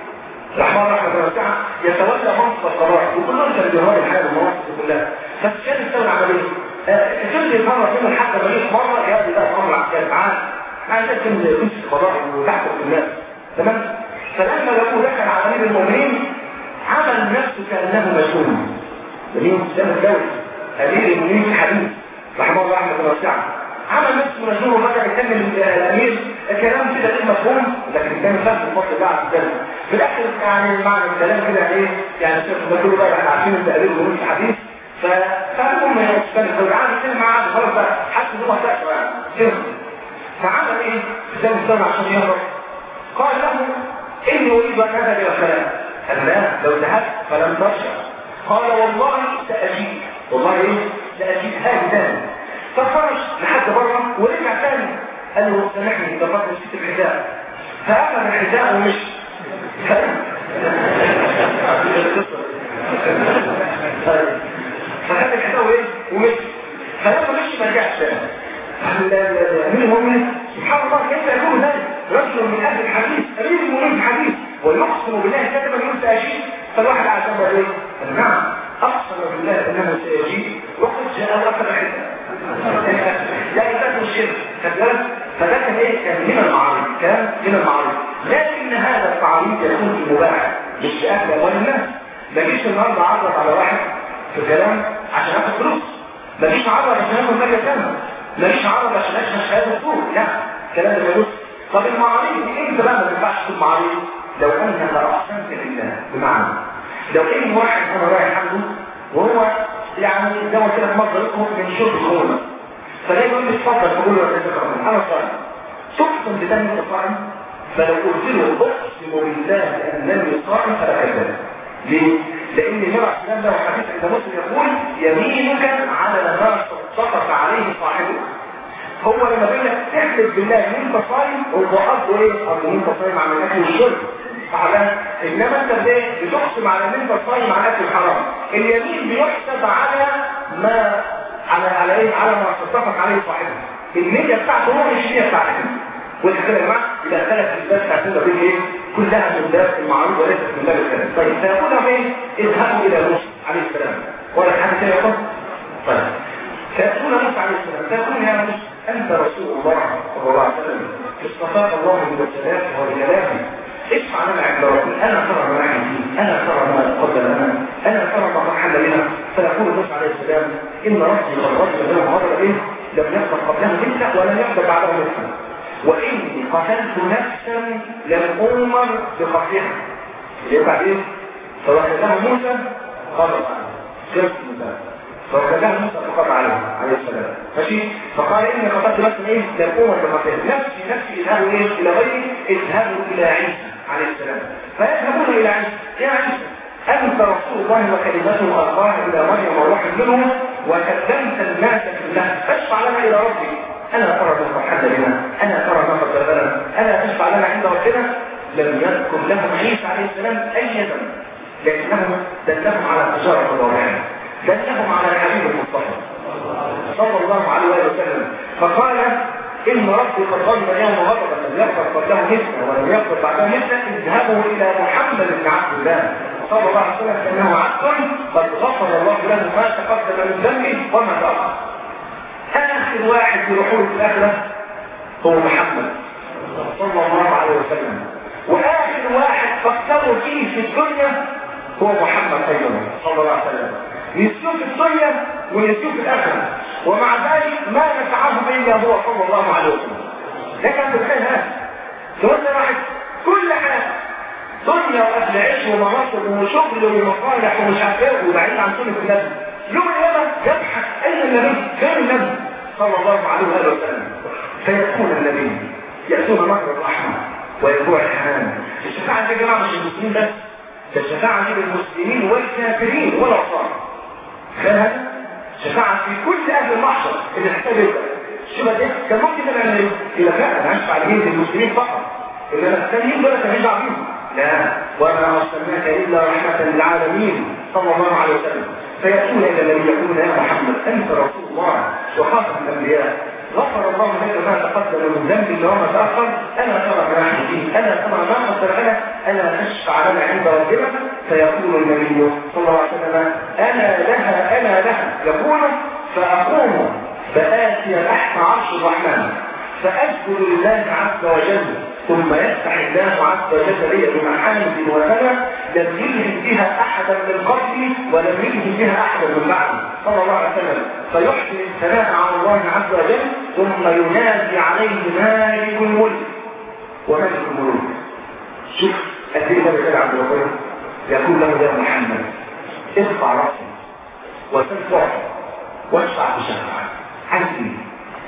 رحمه الله رحمه الله تعالى يتولى منصب القضاء وكلهم كانوا بيهربوا الحياه والمناصب كلها فسفيان الثوري عمل ايه؟ تنزل مرة فيهم حتى مريض مرة يأتي بقى الأمر عسكري تعال عايز تنزل تمسك القضاء وتحكم في الناس تمام؟ فلما لقوا دخل على أمير المؤمنين عمل نفسه كأنه مجنون جميل سلام الدولي أمير المؤمنين في حديث رحمه الله رحمه الله واسعة عمل نفسه مجنون وبدأ يكمل الأمير كلام كده غير مفهوم لكن كان فاهم الفصل بعد الكلام في الآخر يعني معنى الكلام كده إيه يعني شيخ بقول بقى احنا عارفين أنت أمير المؤمنين في حديث ففهمهم ما يوصفان فالعام يتكلم معاه خلاص بقى حتى ان هو ساكت يعني فعمل ايه؟ قدام السنة عشان يهرب قال له اني اريد ان اذهب الى الخلاء قال لا لو ذهبت فلم ترجع قال والله ساجيب والله ايه؟ ساجيب هذه تاني فخرج لحد بره ورجع تاني قال له سامحني ده فضل نسيت الحذاء فاخذ الحذاء ومشي فخد الحذاء وايه؟ ومشي فلما مشي ما رجعش تاني من المؤمن سبحان الله كيف يكون ذلك رجل من اهل الحديث امير المؤمنين في الحديث ويقسم بالله كذبا يقول ساجيب فالواحد قاعد جنبه ايه؟ قال نعم اقسم بالله انه سيجيب وقد جاء واخذ الحذاء يعني ده الشرك فده فده كان ايه كان من المعارض كان من المعارض لكن هذا التعريض يكون في مباح مش في اهل اموال الناس ما جيش النهارده اعرض على واحد في كلام عشان اخد فلوس ما جيش اعرض عشان اخد مال ثاني ما جيش اعرض عشان اشهد شهاده الدور لا الكلام ده ملوش طب المعارض دي انت بقى ما تنفعش تكون معارض لو انك احسنت لله بمعنى لو ان واحد انا رايح عنده وهو يعني زي ما قلت لك مصدر يخرج من شرب الخمر فلا يقول لي اتفضل تقول له يا انا صائم تقسم بدم انت صائم فلو قلت له اقسم بالله انني صائم فلا كذب ليه؟ لان النبي عليه السلام له حديث عند مسلم يقول يمينك على ما صدق عليه صاحبك هو لما بيقول لك تحلف بالله ان انت صايم هو قصده ايه؟ قصده ان انت صايم عن الاكل والشرب صحيح انما انت ليه بتقسم على ان انت صايم عن اكل الحرام اليمين بيحسب على ما على على ايه على ما اتفق عليه صاحبه النية بتاعته هو مش النية بتاعتك وانت كده يا جماعه يبقى ثلاث اسباب تعتبر بين ايه كلها من باب المعروف وليست من باب الكلام طيب فيقولها ايه اذهبوا الى موسى عليه السلام ولا حد كده يقول طيب فيقول موسى عليه السلام فيقول يا موسى انت رسول الله صلى الله عليه وسلم اصطفاك الله من رسالته وبكلامه ادفع لنا عند ربي انا ترى ما نحن فيه انا ترى ما تقبل لنا انا ترى ما رحل بنا فيقول موسى عليه السلام ان ربي قد رد له غضب ايه لم يقبل قبله مثله ولم يقبل بعده مثله واني قتلت نفسا لم امر بقتلها يبقى ايه فوكلها موسى قضى كيف موسى فوكلها موسى فقضى عليه عليه السلام ماشي فقال اني قتلت نفسا ايه لم امر بقتلها نفسي نفسي اذهبوا ايه الى غيري اذهبوا الى عيسى عليه السلام فيذهبون الى عيسى يا عيسى انت رسول الله وكلمته القاها الى مريم وروح منه وكلمت الناس كلها فاشفع لنا الى ربي انا ترى ما حد بنا انا ترى ما قد لنا انا تشفع لنا عند ربنا لم يذكر لهم عيسى عليه السلام اي ذنب لكنه دلهم على تجاره الواقع دلهم على الحبيب المصطفى صلى الله عليه وسلم فقال إن ربي قد غضب اليوم غضبا لم يغضب قبله مثله ولم يغضب بعده مثله اذهبوا إلى محمد بن عبد الله صلى الله عليه وسلم فإنه عبد قد غفر الله له ما تقدم من ذنبه وما تأخر آخر واحد يروحون في الآخرة هو محمد صلى الله عليه وسلم وآخر واحد فكروا فيه في الدنيا هو محمد أيضا صلى الله عليه وسلم نسيوه في الدنيا ونسيوه في الآخرة ومع ذلك ما نفعه إلا هو صلى الله عليه وسلم ده كان بالخير هذا تقول واحد كل حاجة دنيا واكل عيش ومناصب وشغل ومصالح ومش عارف ايه وبعيد عن سنه النبي يوم القيامه يبحث اين النبي؟ فين النبي؟ صلى الله عليه واله وسلم فيكون النبي ياتون مكر الرحمه ويكون الحنان الشفاعه دي يا جماعه مش المسلمين بس ده الشفاعه دي للمسلمين والكافرين والعصاه فاهم؟ شفاعه في كل اهل المحشر اللي محتاج يبقى شوف ايه كان ممكن نعمل ايه؟ يبقى فعلا انا هشفع للمسلمين فقط انما الثانيين دول ماليش دعوه بيهم لا وما ارسلناك الا رحمه للعالمين صلى الله عليه وسلم فياتون الى الذي يقول يا محمد انت رسول الله وخاتم الانبياء غفر الله لك ما تقدم من ذنبي وما تاخر انا ترى ما نحن فيه انا ترى ما قدر لنا انا اشفع لنا عند ربنا فيقول النبي صلى الله عليه وسلم انا لها انا لها يقول فاقوم فاتي تحت عرش الرحمن فاسجد لله عز وجل ثم يفتح الله عز وجل لي بمحامد وسنة لم يلهم بها احدا من قبلي ولم يلهم بها احدا من بعدي صلى الله عليه وسلم فيحسن الثناء على الله عز وجل ثم ينادي عليه مالك الملك وملك الملوك شوف قد ايه النبي كده عبد ربنا يقول له يا محمد ارفع راسك وتنفع واشفع بشفاعة عايز ايه؟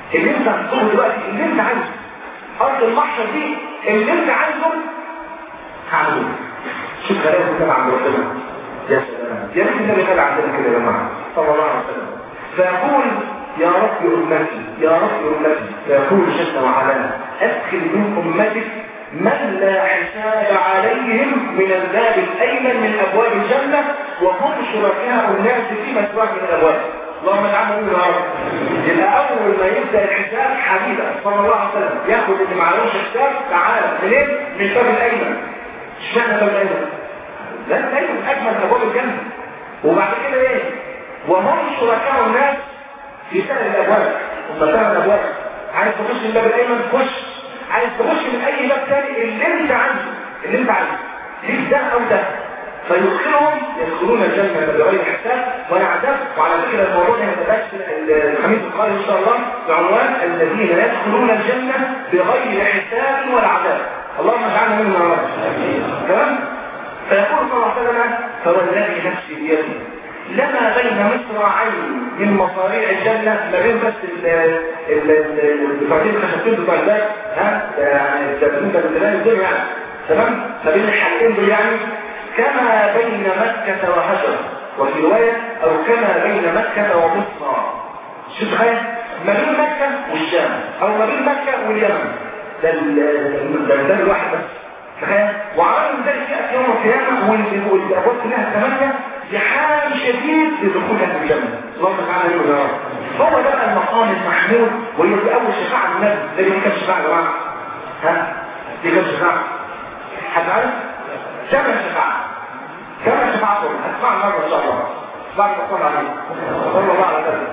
اللي انت هتطلبه دلوقتي اللي انت عايزه ارض المحشر دي اللي انت عايزه هعمله شوف غلاوه النبي عند ربنا يا سلام يا ريت النبي قال عندنا كده يا جماعه صلى الله عليه وسلم فيقول يا رب امتي يا رب امتي فيقول جل وعلا ادخل من امتك من لا حساب عليهم من الباب الايمن من ابواب الجنه وهم شركاء الناس في مسواك من الابواب اللهم اجعلنا منه يا رب يبقى اول ما يبدا الحساب حبيبه صلى الله عليه وسلم ياخد اللي معلوش حساب تعالى منين من الباب الايمن اشمعنى الباب الايمن لا الايمن اجمل ابواب الجنه وبعد كده ايه وهم شركاء الناس في سائر الابواب هم سائر الابواب عايز تخش من الباب الايمن خش عايز تخش من اي باب تاني اللي انت عايزه اللي انت عايزه ليك ده او ده فيدخلهم يدخلون الجنة بغير حساب ولا عذاب وعلى فكرة الموضوع ده هيبقى الخميس القادم ان شاء الله بعنوان الذين يدخلون الجنة بغير حساب ولا عذاب اللهم اجعلنا منهم يا رب تمام فيقول صلى الله عليه وسلم فوالذي نفسي بيده لما بين مصراعين من مصاريع الجنة ما بين بس البتاعتين الخشبتين بتوع الباب ها يعني التلاتين ده بالتلاتين الدنيا يعني تمام ما بين الحلقين دول يعني كما بين مكة وحجر وفي رواية أو كما بين مكة ومصر شو تخيل ما بين مكة والشام أو ما بين مكة واليمن ده ده الواحد بس تخيل وعلى ذلك يأتي يوم القيامة والأبواب كلها ثمانية زحام شديد لدخول أهل الجنة اللهم تعالى يقول يا رب هو ده بقى المقام المحمود وهي دي أول شفاعة النبي ده دي كام شفاعة يا جماعة ها دي كام شفاعة حد عارف؟ كم شفاعة كم شفاعة هتسمع المرة إن شاء الله بعد ما صلى عليه صلى الله عليه وسلم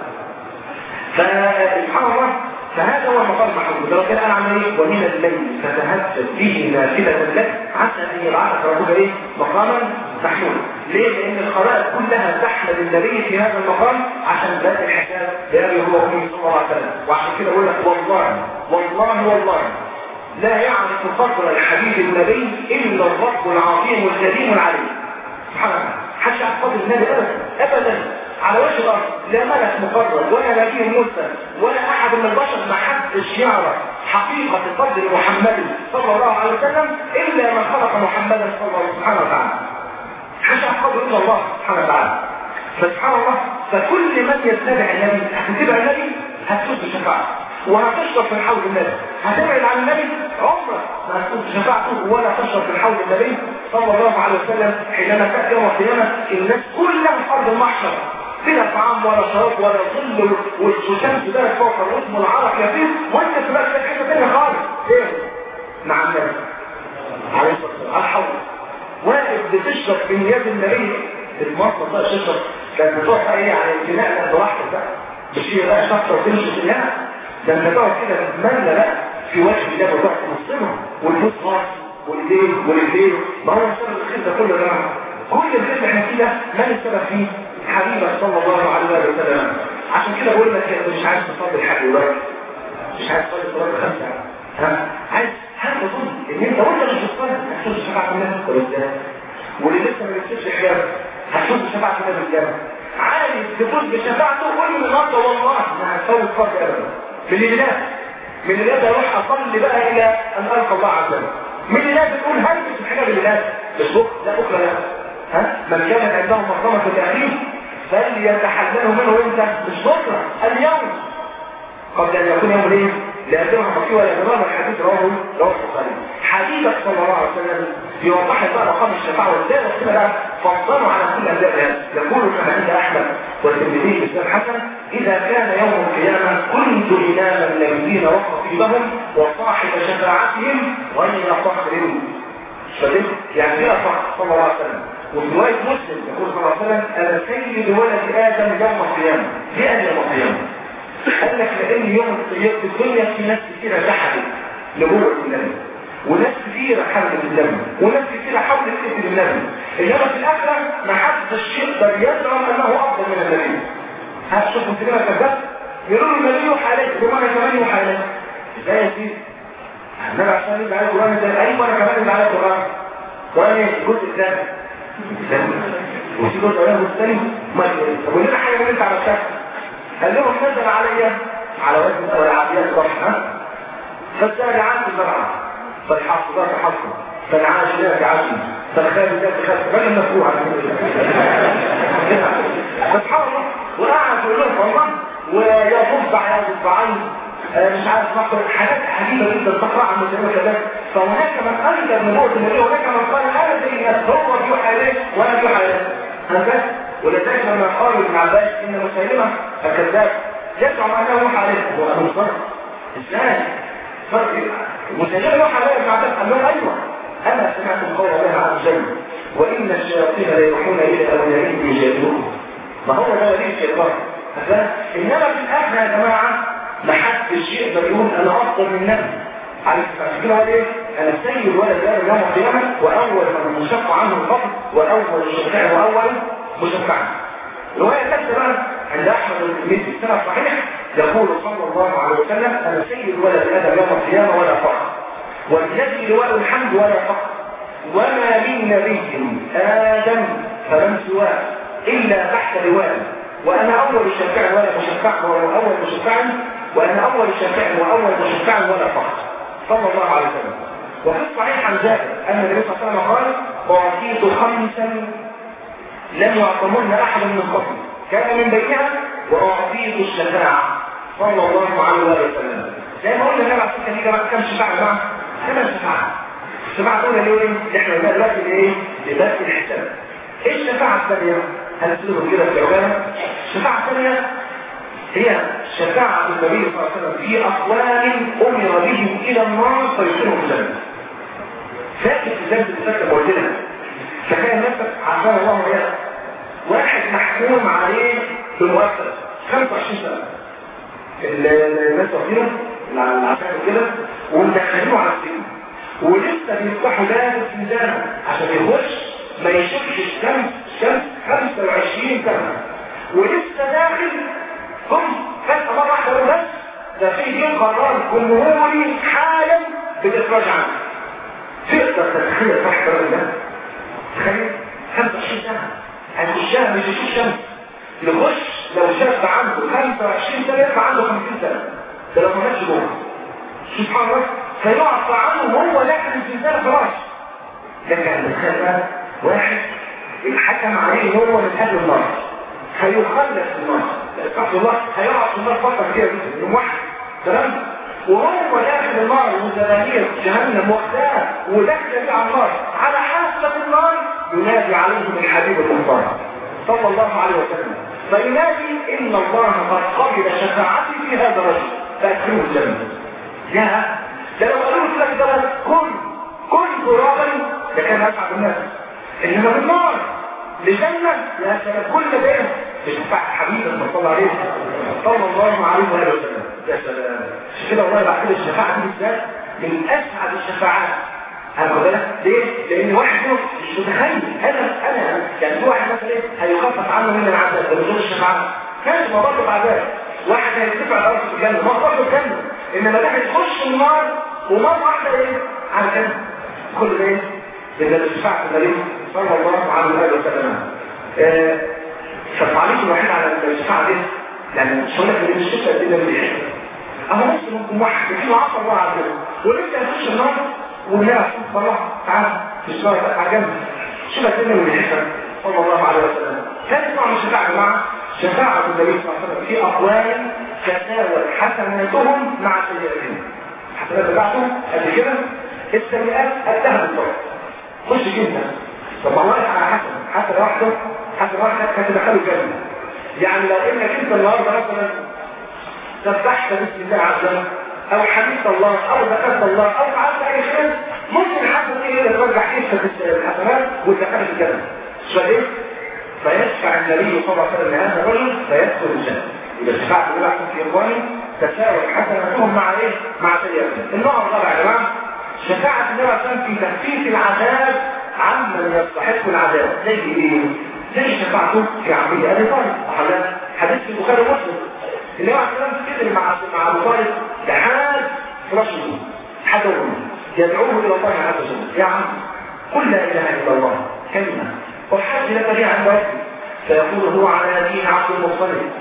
فسبحان الله فهذا هو المقام المحمود لو كان انا عمل ايه ومن الليل فتهجد به نافله لك عسى ان يبعثك ربك ايه مقاما محمودا ليه لان الخلائق كلها تحمل النبي في هذا المقام عشان ذات الحساب بأبي هو وامي صلى الله عليه وسلم وعشان كده بقول لك والله والله والله لا يعرف قدر الحبيب النبي الا الرب العظيم الكريم العليم سبحان الله حدش يعرف قدر النبي ابدا ابدا على وجه الارض لا ملك مقرب ولا نبي مرسل ولا احد من البشر ما حدش يعرف حقيقة قدر محمد صلى الله عليه وسلم الا من خلق محمدا صلى الله سبحانه وتعالى حدش يعرف قدر الا الله سبحانه وتعالى فسبحان الله فكل من يتبع النبي هتتبع النبي هتفوز بشفاعته وهتشرب في حوض النبي هتبعد عن النبي عمرك ما هتفوز بشفاعته ولا تشرب في حوض النبي صلى الله عليه وسلم حينما تأتي يوم القيامة الناس كلها في أرض المحشر بلا طعام ولا شراب ولا ظل والشمس ده فوق الرسم والعرق يطير وانت في بقى في حته ثانيه خالص ايه مع النبي عليه الصلاه والسلام على الحوض واقف بتشرب من يد النبي المصر بقى تشرب كانت بتروح ايه يعني الجناء براحتك بقى مش هي بقى شخص وتمشي في الجناء ده انت تقعد كده تتمنى بقى في وجه الله وتقعد تبصمها والفوز راس والايدين والايدين ما هو السبب الخير ده كله يا جماعه كل الخير اللي احنا فيه ده من السبب فيه؟ حبيبك صلى الله عليه وسلم عشان كده بقول لك انت مش عايز تصلي الحج دلوقتي مش عايز تصلي صلاه الخمسه ها عايز هل تظن ان انت وانت مش بتصلي هتفوز بشفاعه الناس ولا ازاي واللي لسه ما بيكتبش حجاب هتفوز بشفاعه الناس الجنه عايز تفوز بشفاعته قول له النهارده والله ما هتفوت فرض ابدا من الليلات من الليلات اروح اصلي بقى الى ان القى الله عز وجل من الليلات بتقول هلبس الحجاب الليلات مش بكره لا بكره لا ها من كانت عنده مظلمه في الاخير فليتحلله منه امتى مش بكره اليوم قبل ان يكون يوم الايه لا درهم فيه ولا درهم الحديث رواه رواه البخاري حبيبك صلى الله عليه وسلم يوضح لك بقى مقام الشفاعه وازاي ربنا بقى فضلوا على كل انبياء هذا يقول كما عند احمد والترمذي باسناد حسن اذا كان يوم القيامه كنت امام النبيين وخطيبهم وصاحب شفاعتهم غير فخر فدل يعني فيها فخر صلى الله عليه وسلم وفي روايه مسلم يقول صلى الله عليه وسلم انا سيد ولد ادم يوم القيامه ليه يوم القيامه قال لك لان يوم القيامه في الدنيا في ناس كثيره جحدت نبوه النبي وناس كثيرة حملت النبي وناس كثيرة حاولت تقتل النبي انما في الاخرة ما حدش يقدر يزعم انه افضل من النبي هتشوف مسلمة كذاب يقولوا النبي يوحى عليك وما كمان يوحى عليك ازاي يا سيدي النبي عشان يبقى عليه القرآن ازاي ايوه انا كمان يبقى عليه القرآن القرآن ايه الجزء الثاني وفي جزء اولاني والثاني ما طب ولنا حاجة من انت عملتها قال لهم نزل عليا على وزن والعافيات ضحى فالسارعات زرعا فالحافظات حفظا فالعاشرات عشرا فالخامسات خمسا بل المفروع سبحان الله وقعد يقول لهم والله ويضب على اصبعين مش عارف نقل حاجات عجيبه جدا تقرا عن مسلمين كذا فهناك من انكر نبوه النبي وهناك من قال انا زي الناس هو في حالات وانا في حالات هكذا ولذلك لما قال ابن عباس ان مسيلمه الكذاب يزعم انه روح عليه هو ابو صر ازاي؟ فرق مسيلمه روح عليه ابن عباس قال له ايوه انا سمعت قول الله عز وجل وان الشياطين لا يوحون الى اوليائهم يجادلون ما هو ده ولي الشيطان انما في الاخر يا جماعه ما حدش يقدر يقول انا افضل من النبي عارف عشان كده هو ايه انا سيد ولد ادم يوم القيامه واول من يشق عنه الفضل واول شفاع واول مشفع الروايه الثالثه بقى عند احمد بن السنه الصحيح يقول صلى الله عليه وسلم انا سيد ولد ادم يوم القيامه ولا فخر والذي لواء الحمد ولا فخر وما من نبي ادم فمن سواه الا تحت لواء وانا اول شفاع ولا مشفع واول مشفع وانا اول شفاع واول مشفع ولا فخر صلى الله عليه وسلم وفي الصحيح عن ذلك ان النبي صلى الله عليه وسلم قال اعطيت خمسا لم يعطمن احد من قبل كان من بينها واعطيت الشفاعه صلى الله عليه وسلم زي ما قلنا النبي عليه الصلاه والسلام كم شفاعه يا جماعه؟ ثمان شفاعات الشفاعه الاولى اللي هو ايه؟ احنا قلنا دلوقتي ايه؟ لبس الحساب ايه الشفاعه الثانيه؟ هنسلوه كده في عجاله الشفاعه الثانيه هي شفاعة النبي صلى الله عليه وسلم في أقوال أمر بهم إلى النار فيدخلهم الجنة. فاكر في جنة الفكرة قلت لك تخيل نفسك عشان الله وياك واحد محكوم عليه بمؤسسة 25 سنة. الناس واخدينه العساكر كده ومدخلينه على السجن ولسه بيفتحوا باب الزنزانة عشان يخش ما يشوفش الشمس شمس 25 سنة ولسه داخل هم فجأة مرة واحدة بس ده في دين قرار جمهوري حالا بالإخراج عنه تقدر تتخيل صح الراجل ده؟ تخيل 25 سنة هيخشها مش يشوف شمس يخش لو شاب عنده 25 سنة يطلع عنده 50 سنة ده لو ما ماتش جوه سبحان الله فيعفى عنه وهو داخل الزنزانة خلاص ده كان تخيل واحد الحكم عليه ان هو من اهل النار هيخلف في النار استغفر الله هيقعد في النار فتره كبيره جدا يوم واحد تمام وهو داخل النار متبانية جهنم وحدها وداخل بيه على النار على حافة النار ينادي عليهم الحبيب المختار صلى الله عليه وسلم فينادي ان الله قد قبل شفاعتي في هذا الرجل فادخلوه الجنه يا ده لو قالوا لك ده كن كن ترابا ده كان اسعد الناس انما بالنار لجنة يا سلام كل ده بشفاعة حبيب لما صلى عليه صلى الله عليه وآله وسلم يا سلام كده والله بعد كده الشفاعة دي بالذات من أسعد الشفاعات أنا بالك ليه؟ لأن واحد فيهم مش متخيل أنا أنا يعني في واحد مثلا إيه هيخفف عنه من العذاب بنزول الشفاعات كانش ما برضه بعدها واحد هيرتفع الأرض في الجنة ما برضه الجنة إنما ده هيخش النار ومرة واحدة إيه؟ على الجنة كل ده إيه؟ إذا الشفاعة النبي صلى الله عليه وسلم فالتعليق الوحيد على الشفاعة دي يعني مش هقول لك ان الشفاعة دي اللي بيحب اهو نص ممكن واحد يكون عصر الله عز وجل ولسه هيخش النار ولا خلاص تعال في الشفاعة على جنب شفاعة دي اللي بيحب صلى الله عليه وسلم ثالث نوع من الشفاعة يا جماعة شفاعة النبي صلى الله عليه وسلم في أقوال تتناول حسناتهم مع سيئاتهم الحسنات بتاعتهم قد كده السيئات قدها بالظبط خش جدا طب ما واقف على حسن حسن واحده حسن واحده هتدخله الجنه يعني لو انك انت النهارده مثلا سبحت بسم الله عز وجل او حمدت الله او ذكرت الله او فعلت اي شيء ممكن حسن ايه اللي ترجع كيسه في الحسنات وتدخلك الجنه مش فاهم فيشفع النبي صلى الله عليه وسلم لهذا الرجل فيدخل الجنه يبقى شفاعة النبي عليه في اخواني تساوي حسناتهم مع ايه؟ مع سيئاتهم النوع الرابع يا جماعه شفاعة النبي عليه الصلاه في تخفيف العذاب عمن يستحق العذاب زي ايه؟ زي شفاعته في عمرو ابي طالب أحد حديث في البخاري ومسلم النبي عليه الصلاه والسلام مع مع ابو طالب لحد رسول حتى يدعوه الى الله عز وجل يا عم قل لا اله الا الله كلمه وحج لك بها عن ربي فيقول هو على دين عبد المطلب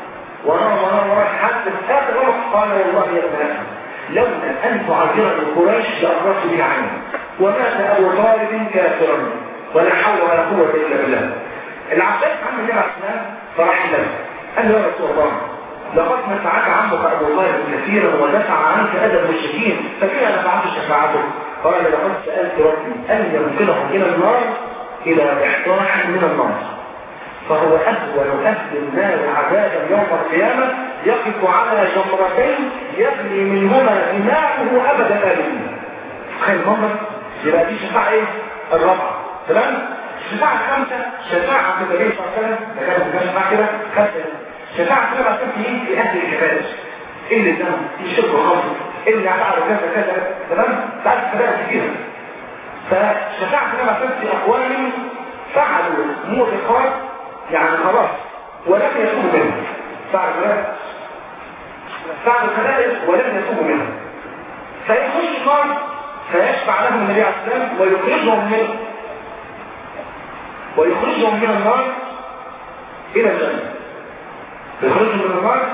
وراه وراه وراه حتى في اخر وقت قال والله يا ابن اخي لولا ان تعذرني قريش لاخرجت بي عني ومات ابو طالب كافرا ولا حول ولا قوه الا بالله العباس عم النبي عليه السلام فراح له قال له يا رسول الله لقد نفعك عمك ابو طالب كثيرا ودفع عنك اذى المشركين فكيف نفعت شفاعته قال لقد سالت ربي ان ينقلهم الى النار الى احتراح من النار فهو اهون اهل النار عذابا يوم القيامه يقف على جمرتين يغلي منهما اناؤه ابد الابدين تخيل المنظر يبقى دي شفاعه ايه الرابعه تمام الشفاعه الخامسه شفاعه النبي صلى الله عليه وسلم ده كان شفاعه كده خمسه شفاعة سبع سنين في أهل الكبائر اللي ذنب يشرب الخمر اللي فعل كذا كذا تمام بعد كبائر كثيرة فشفاعة سبع سنين في أقوال فعلوا موثقات يعني خلاص ولم يتوبوا منها فعلوا كذا فعلوا كبائر ولم يتوبوا منها فيخش النار فيشفع لهم النبي عليه السلام ويخرجهم من ويخرجهم من النار إلى الجنة يخرجوا من النار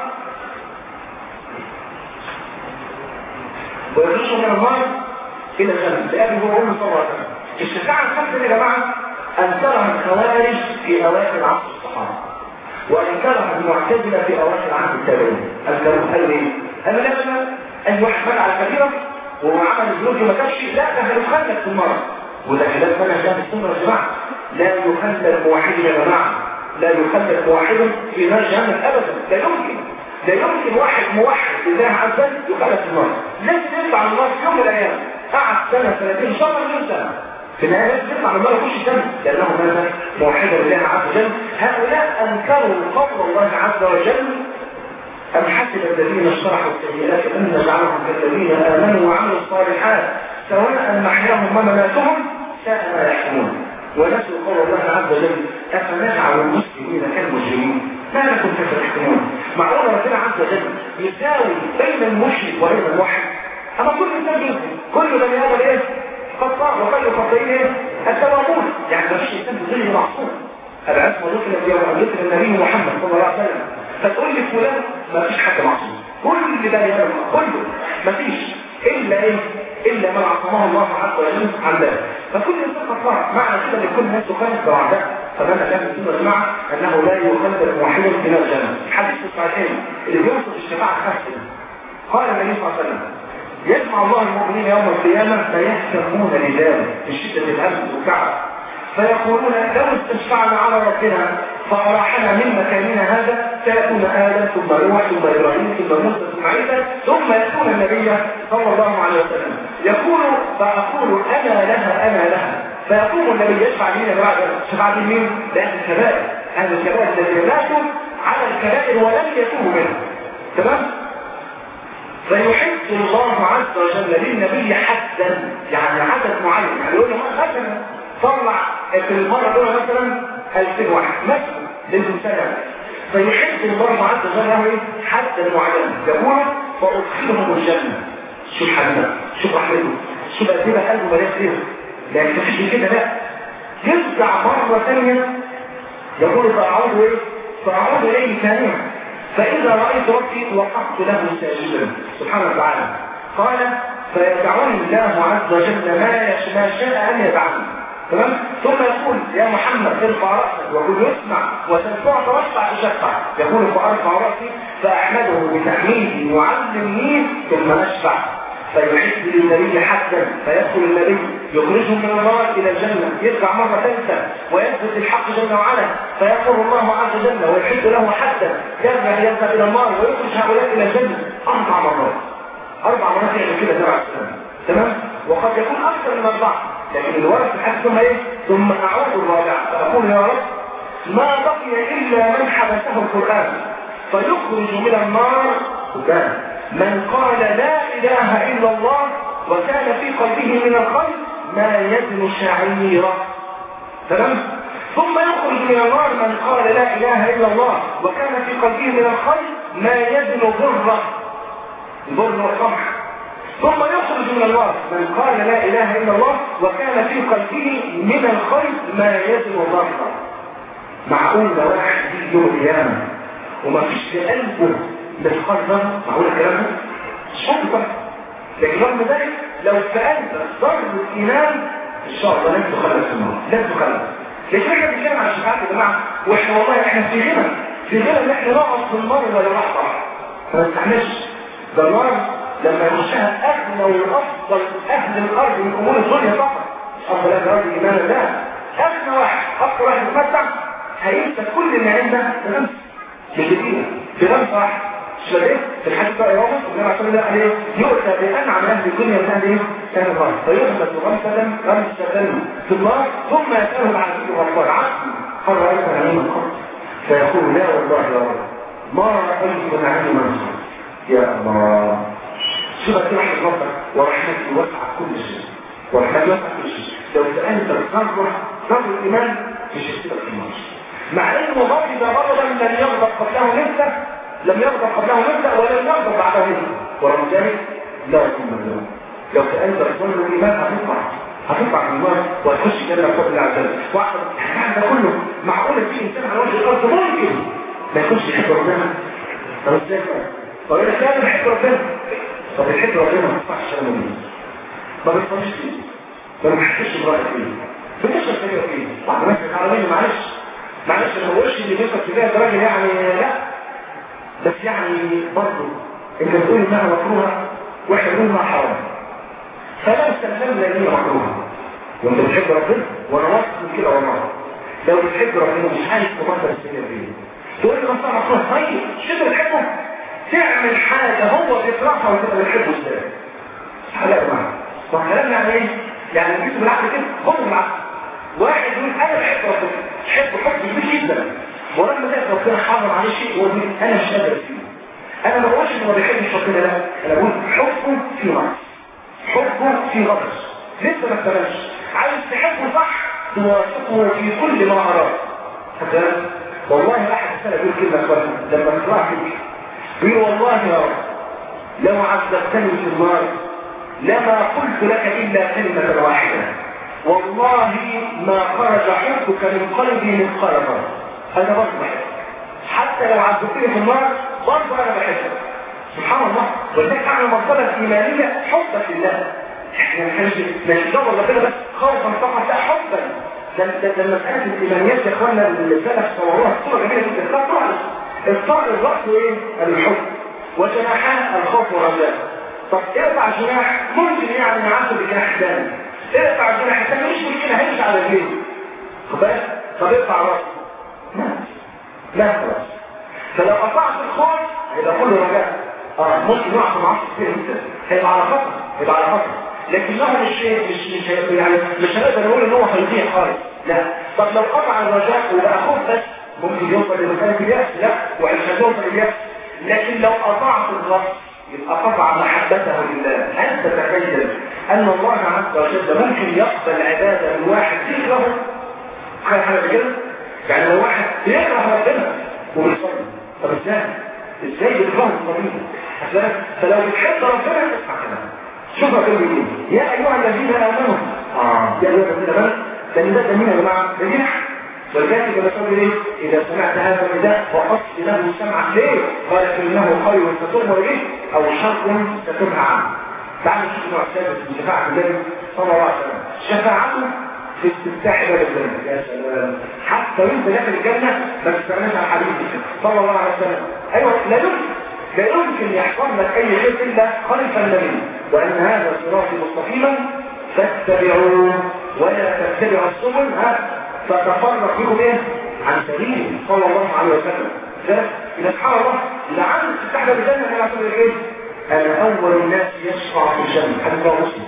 ويخرجوا من النار الى الجنه لابي هو ام صلى الله عليه وسلم الشفاعه الخمسه يا جماعه انكرها الخوارج في اواخر عصر الصحابه وانكرها المعتزله في اواخر عهد التابعين انكروا قالوا ايه؟ قالوا لا لا اي واحد فعل كبيره وهو عمل الذنوب ما تمشي لا ده هيخلد في النار وده خلاف منهج اهل السنه يا جماعه لا يخلد الموحد يا جماعه لا يخلد واحد في نار جهنم ابدا لا يمكن لا يمكن واحد موحد لله عز وجل يخلد في النار لازم يطلع من النار في يوم من الايام قعد سنه سنتين شهر من سنه في النهايه لازم يطلع من النار يخش الجنه لانه ماذا موحدا لله عز وجل هؤلاء انكروا قول الله عز وجل أم حسب الذين اشترحوا السيئات أن نجعلهم كالذين آمنوا وعملوا الصالحات سواء محياهم ومماتهم ساء ما يحكمون ونسوا قول الله عز وجل أفنجعل المسلمين كالمجرمين ما لكم كيف تحكمون معقول ربنا عز وجل يساوي بين المشرك وبين الموحد أما كل إنسان يمكن كل بني آدم إيه؟ خطاء وخير خطئين إيه؟ التوابون يعني ما فيش إنسان بظل معصوم العصمة ذكرت يوم أن ذكر النبي محمد صلى الله عليه وسلم فتقول لي فلان ما فيش حد معصوم كل بني آدم كله ما فيش إلا إيه؟ إلا من عصمه الله عز وجل عن ذلك فكل إنسان خطاء معنى كده ان كل الناس تخالف بعضها فماذا كان السنة يا جماعة أنه لا يخلد موحد في نار الجنة حديث الصحيحين اللي بيوصف الشفاعة الخاصة قال النبي صلى الله عليه وسلم يجمع الله المؤمنين يوم القيامة فيهتمون لذلك من شدة الهم والكعب فيقولون لو استشفعنا على ربنا فأراحنا من مكاننا هذا سيكون آدم ثم نوح ثم إبراهيم ثم موسى ثم عيسى ثم يكون النبي صلى الله عليه وسلم يقول فأقول أنا لها أنا لها فيقوم النبي يشفع مين يا جماعة شفع مين؟ لأهل الكبائر أهل الكبائر الذين ماتوا على الكبائر ولم يتوبوا منها تمام؟ فيحب الله عز وجل للنبي حدا يعني عدد معين يعني يقول له مثلا طلع في المرة الأولى مثلا 2000 واحد مثلا للمسلم فيحب الله عز وجل له ايه؟ حدا معين يقول فأدخلهم الجنة شوف حبيبه شوف رحمته شوف قد ايه قلبه مليان ايه لا يكتفيش كده لا يرجع مرة ثانية يقول فأعود ايه؟ فأعود إليه ثانية فإذا رأيت ربي وقفت له ساجدا سبحانه وتعالى قال فيدعوني الله عز وجل ما ما شاء أن يدعني تمام ثم يقول يا محمد ارفع رأسك وقل يسمع وتنفع توسع تشفع يقول فأرفع رأسي فأحمده بتحميدي وعلمني ثم أشفع فيحب للنبي حدا فيدخل النبي يخرجه من النار الى الجنه يرجع مره ثالثه ويثبت الحق جل وعلا فيقول الله عز وجل ويحب له حدا يرجع يذهب الى النار ويخرج هؤلاء الى الجنه اربع مرات اربع مرات يعني كده تبع السلام تمام وقد يكون اكثر من اربعه لكن الورث في الحديث ثم ايه ثم اعود الرابعه فاقول يا رب ما بقي الا من حبسه القران فيخرج من النار وكان من قال لا إله إلا الله وكان في قلبه من الخير ما يزن شعيرة تمام ثم يخرج من النار من قال لا إله إلا الله وكان في قلبه من الخير ما يزن ضرة ضر والقمح ثم يخرج من النار من قال لا إله إلا الله وكان في قلبه من الخير ما يزن ضرة معقول ده واحد يوم القيامة وما فيش في قلبه مثقال ذره معقول الكلام ده مش ممكن طبعا لكن رغم ذلك لو في قلبك ذره ايمان ان شاء الله لن تخلص في النار لن تخلص لكن احنا بنتكلم عن الشفاعات يا جماعه واحنا والله احنا في غنى في غنى ان احنا نقعد في النار ولا لحظه ما نستحملش ده النار لما يخشها اغنى وافضل اهل الارض من امور الدنيا فقط افضل اهل الارض ايمانا لا اغنى واحد اكثر واحد متمتع هينسى كل النعيم ده بغمس مش بدقيقه بغمس واحد مش بدقيقه في الحديث بقى يوم النبي صلى الله عليه يؤتى بانعم اهل الدنيا من اهل ايه؟ اهل الارض فيغمس غمسه غمسه في النار ثم يساله بعد ذكر الغفار عبدي هل رايت نعيما قط فيقول لا والله يا رب ما رايت نعيما يا الله شبه رحمة ربك ورحمته وسعت كل شيء ورحمته وسعت كل شيء لو سألت الصبر صبر الإيمان مش هتبقى في النار مع انه غضب غضبا لم يغضب قبله مثله لم يغضب قبله مثله ولم يغضب بعده مثله ورغم ذلك لا يكون مجنون لو سألت صبر الإيمان هتطلع هتطلع من النار وهتخش جنة بفضل الله عز وجل واحد ده كله معقول في انسان على وجه الارض ممكن ما يكونش يحب ربنا طب ازاي بقى؟ طب انا كان بحب ربنا طب الحب ربنا ما ينفعش انا منه ما بيفهمش فيه ما بيحسش برايك فيه بتشرب فيا فيه واحد ماسك على مين معلش معلش ما بقولش ان بيفك في ده راجل يعني لا بس يعني برضه انت بتقول انها مكروهه واحنا بنقول انها حرام فلا استخدمنا ان هي مكروهه وانت بتحب ربنا وانا واثق من كده والله لو بتحب ربنا مش عايز تفكر السنه دي تقول لي بس انا مكروه طيب مش انت بتحبه تعمل حاجة هو بيكرهها وتبقى بتحبه ازاي حلاقة معاه طب كلام يعني ايه؟ يعني نجيب بالعقل كده خد بالعقل واحد يقول انا بحب ربنا بحب حب كبير جدا ولما ذلك ربنا حرم عليه شيء هو يقول انا مش قادر فيه انا ما بقولش انه ما بيحبش ربنا لا انا بقول حبه في نقص حبه في غضب لسه ما اكتملش عايز تحبه صح توافقه في كل ما اراد فكلام والله احد السنه يقول كلمه كويسه لما تطلع فيك يقول والله يا رب لو عذبتني في النار لما قلت لك إلا كلمة واحدة والله ما خرج حبك من قلبي من قلب أنا برضه بحبك حتى لو عذبتني في النار برضه أنا بحبك سبحان الله ولذلك احنا مرتبة إيمانية حبا لله احنا مش مش دور ربنا بس خوفا فقط لا حبا ده ده ده مسألة الإيمانيات يا إخوانا اللي السلف صوروها صورة جميلة جدا لا طبعا الطائر الرأس ايه؟ الحب وجناحان الخوف والرجاء طب ارفع جناح ممكن يعني نعدل بجناح ثاني ارفع جناح ثاني مش مشكلة هيمشي على رجلين خد بالك طب ارفع راسه لا لا خلاص فلو قطعت الخوف هيبقى كله رجاء اه ممكن يقع في معصر كتير جدا هيبقى على خطر هيبقى على خطر لكنه مش مش مش يعني مش هنقدر نقول ان هو هيضيع خالص لا طب لو قطع الرجاء وبقى خوف بس ممكن يوصل لمكانة اليأس لا وإن يوصل اليأس لكن لو أطعت الرب يبقى قطع محبته لله أنت تخيل أن الله عز وجل ممكن يقبل عبادة من واحد يكره حاجة حاجة كده يعني لو واحد يكره ربنا وبيصلي طب ازاي؟ ازاي بيكره الصليب؟ فلو بتحب ربنا اسمع كلام شوف ربنا بيقول يا أيها الذين آمنوا آه يا أيها الذين آمنوا ده ده ده مين يا جماعة؟ ده مين ولذلك بنقول ايه اذا سمعت هذا النداء فقصد له سمعك ليه قال انه خير فتؤمر به او شر فتنهى عنه تعالوا نشوف نوع ثالث من شفاعة النبي صلى الله عليه وسلم شفاعته في استفتاح باب الجنة يا سلام حتى وانت داخل الجنة ما تستغناش عن حبيبك صلى الله عليه وسلم ايوه لا يمكن لا يمكن يحصل لك اي شيء الا خلف النبي وان هذا صراطي مستقيما فاتبعوه ولا تتبعوا السبل ها فتفرق بكم ايه عن سبيله صلى الله عليه وسلم ده إذا سبحان الله لعن تستحدى بجنة أنا أقول إيه أنا أول الناس يشفع في الجنة حديث رواه مسلم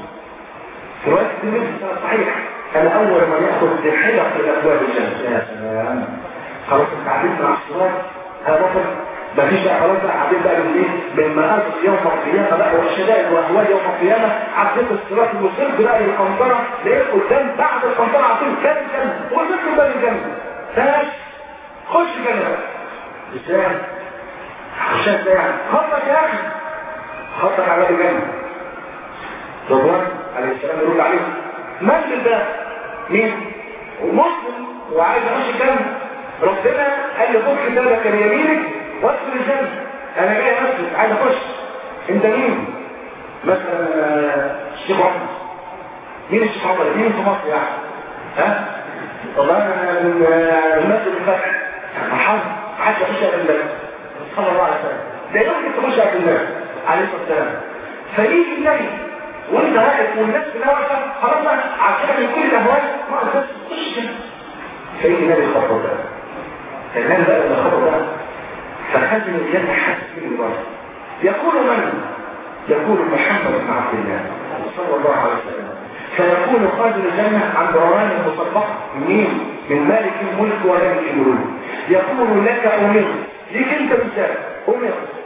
في رواية الترمذي السنة صحيح أنا أول من يأخذ بحلق في أبواب الجنة يا سلام خلاص أنت عديت مع الصلاة هذا بطل مفيش بقى خلاص بقى عديت بقى من ايه من مآسف يوم القيامة بقى والشدائد واهوال يوم القيامة عديت الصراط وصلت بقى للقنطرة لقيت قدام بعد القنطرة على طول كان الجنة وصلت بقى للجنة بس خش جنة ازاي؟ عشان ازاي يعني؟ خطك يا اخي خطك على باب الجنة رضوان عليه السلام يقول عليه من في الباب؟ مين؟ ومسلم وعايز يخش الجنة ربنا قال له خد كتابك اليمينك وادخل الجنه انا جاي اسجد عايز اخش انت مين مثلا الشيخ عمر مين الشيخ عمر مين في مصر يعني ها والله انا من المسجد الفتح مرحبا حاجه اخش قبل الناس صلى الله عليه وسلم ده يمكن تخش قبل الناس عليه الصلاه والسلام فيجي النبي وانت واقف والناس كلها واقفه خلاص بقى عشان من كل الاهوال ما اقدرش تخش كده فيجي النبي الخطوه ده فالنبي بقى لما الخطوه ده فخزن الجنه حاسس من بره يقول من يقول محمد بن عبد الله صلى الله عليه وسلم فيكون خازن الجنة عن دوران المصدقة مين؟ من مالك الملك ومالك الملوك يقول لك أمر ليك أنت بالذات أمر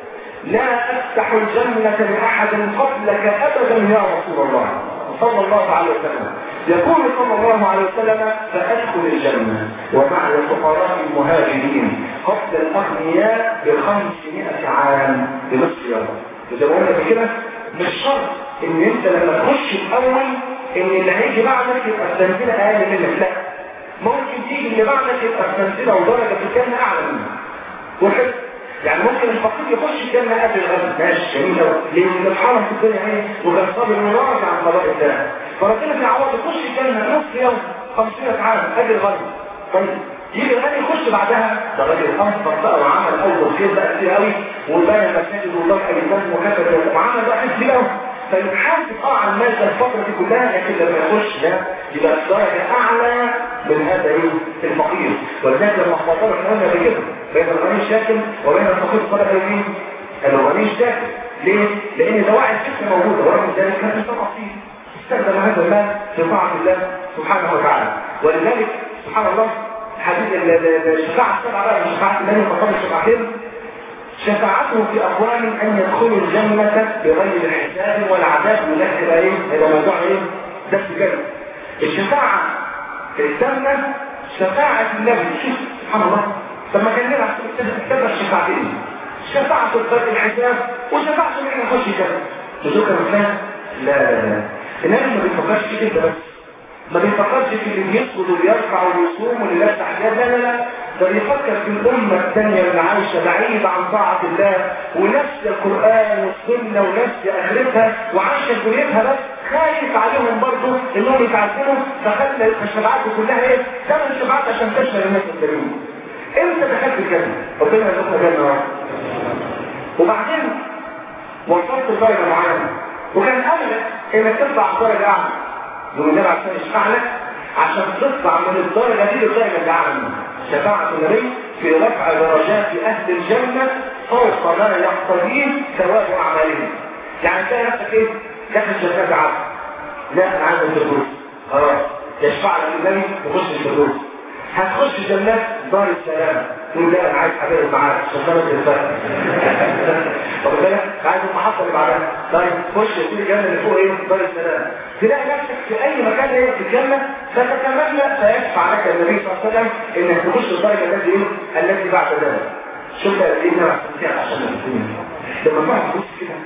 لا أفتح الجنة لأحد قبلك أبدا يا رسول الله صلى الله عليه وسلم يقول صلى الله عليه وسلم فأدخل الجنة ومع الفقراء المهاجرين قبل الأغنياء بخمسمائة عام بنصف يوم إذا قلنا كده مش شرط إن أنت لما تخش الأول إن اللي هيجي بعدك يبقى التنزيل أقل منك لا ممكن تيجي اللي بعدك يبقى التنزيل أو درجة في الجنة أعلى منك وحد يعني ممكن الفقير يخش الجنة قبل الغني ماشي جميل قوي لأن الحرم في الدنيا ايه وكان صابر وراجع عن قضاء الله فربنا في عوض يخش الجنة نصف يوم 500 عام قبل الغني طيب يجي الغني يخش بعدها ده راجل انفق بقى وعمل اول خير بقى كتير قوي وبنى مساجد وضرب ايتام وكذا وعمل بقى كتير قوي فيحاسب اه على المال الفترة دي كلها لكن لما يخش ده يبقى الدرجة أعلى من هذا ايه الفقير ولذلك لما خاطر احنا قلنا بكده بين الغني الشاكل وبين الفقير الصالح ايه الغني الشاكل ليه؟ لأن دواعي الفكر موجودة ورغم ذلك كان إنسان أصيل استخدم هذا المال في طاعة الله سبحانه وتعالى ولذلك سبحان الله حديث الشفاعة السبعة بقى الشفاعة النبي فقط الشفاعتين شفاعته في أقوام أن يدخلوا الجنة بغير حساب ولا عذاب وذلك ايه؟ هذا موضوع ايه؟ ده كده الشفاعة الثامنة شفاعة النبي شوف سبحان الله طب ما كان نلعب كده الشفاعتين شفاعة الفرق الحساب وشفاعة ان احنا نخش كده تذكر مثلا لا لا لا النبي ما بيفكرش في كده بس ما بيفكرش في اللي بيسجد وبيرفع ويصوم واللي لابس حجاب لا لا لا ده بيفكر في الأمة الثانية اللي عايشة بعيدة عن طاعة الله ونفس القرآن والسنة ونفس آخرتها وعايشة دنيتها بس خايف عليهم برضه انهم يتعذبوا فخلى الشفاعات كلها ايه؟ ثمان الشفاعات عشان تشمل الناس الكريمين. امتى دخلت الجنة؟ ربنا يرزقنا جنة وبعدين وصلت لدرجة معينة وكان أملك انك تطلع درجة أعلى. والنبي عشان يشفع لك عشان تطلع من الدرجة دي للدرجة اللي أعلى منها. شفاعة النبي في رفع درجات أهل الجنة فوق ما يقتضيه ثواب أعمالهم يعني تلاقي نفسك إيه؟ داخل جنة عبد لا أنا عايز الفردوس خلاص يشفع لك النبي وخش الفردوس هتخش جنات دار السلام تقول لا انا عايز حبيبي معاك شغاله الفرق واخد بالك عايز المحطه اللي بعدها طيب خش في الجنه اللي فوق ايه دار السلام تلاقي نفسك في اي مكان ايه في الجنه فتتمنى فيشفع لك النبي صلى الله عليه وسلم انك تخش الدرجه التي ايه التي بعد ذلك شوف قد ايه نعم عشان الدنيا لما تقعد تبص كده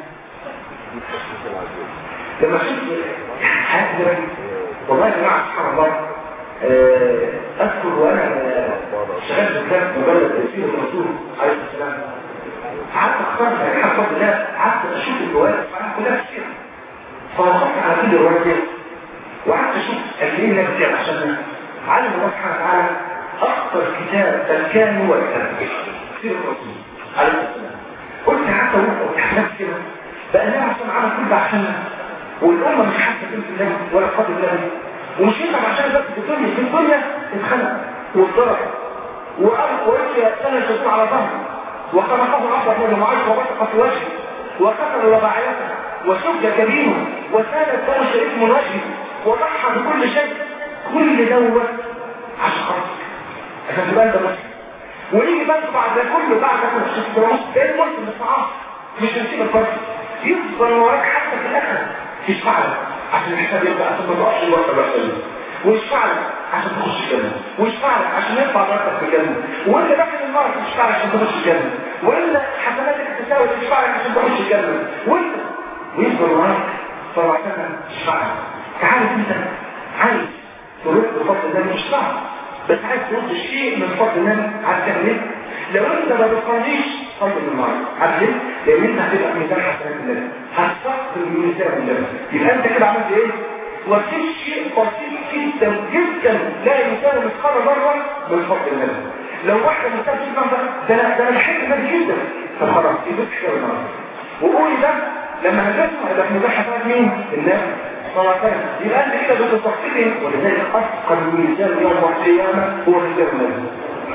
لما شفت حياه النبي والله يا جماعه سبحان الله أذكر وأنا شغال في كتاب مجلد تفسير الرسول عليه السلام قعدت أختار في حق فضل الله قعدت أشوف الروايات كلها كتير فوقفت على كل الروايات دي وقعدت أشوف قد إيه الناس دي عشان علم الله سبحانه وتعالى أكثر كتاب تركان هو الكتاب تفسير الرسول عليه السلام قلت حتى وقفت حاجات كده بقى الله عشان عمل كل ده عشاننا والأمة مش حاسة قيمة الله ولا قدر الله ومش ينفع عشان بس في الدنيا في الدنيا اتخلق واتضرب وقال وإنت سنة الشيطان على ظهره وخلقه عبد من المعيش وبسق في وجهه وكسر رباعيته وشج كبيره وسالت دم شريف من وجهه وضحى بكل شيء كل دوت عشان خاطرك عشان تبقى انت مسلم ونيجي بس بعد ده كله بعد ده كله شفت ونص ايه المسلم الصعاب مش هنسيب الفرق يفضل وراك حتى في الاخر يشفع لك عشان الحساب يبقى عشان ما تقعش الوقت الرسالة ويشفع لك عشان تخش الجنة ويشفع لك عشان يرفع درجتك في الجنة وانت داخل النار تشفع لك عشان تخش الجنة وانت حسناتك تساوي تشفع لك عشان تخش الجنة وانت ويفضل وراك صلى تشفع لك تعالى انت عايز تروح بفضل الله مش صعب بس عايز ترد شيء من فضل الله عايز تعمل لو انت ما بتقضيش طيب المرض عارف ليه؟ لان انت هتبقى في ميزان حسنات الله هتفقد ميزان الله يبقى انت كده عملت ايه؟ وفي شيء بسيط جدا جدا لا يساوي مثقال ذره من فضل الله لو واحد مثال في ده ده انا ده انا بحب ده جدا طب خلاص يبقى كده المرض وقولي ده لما هتسمع يبقى في ميزان حسنات مين؟ الناس صلاتين يبقى انت كده بتصفيه ولذلك اثقل ميزان يوم القيامه هو ميزان الله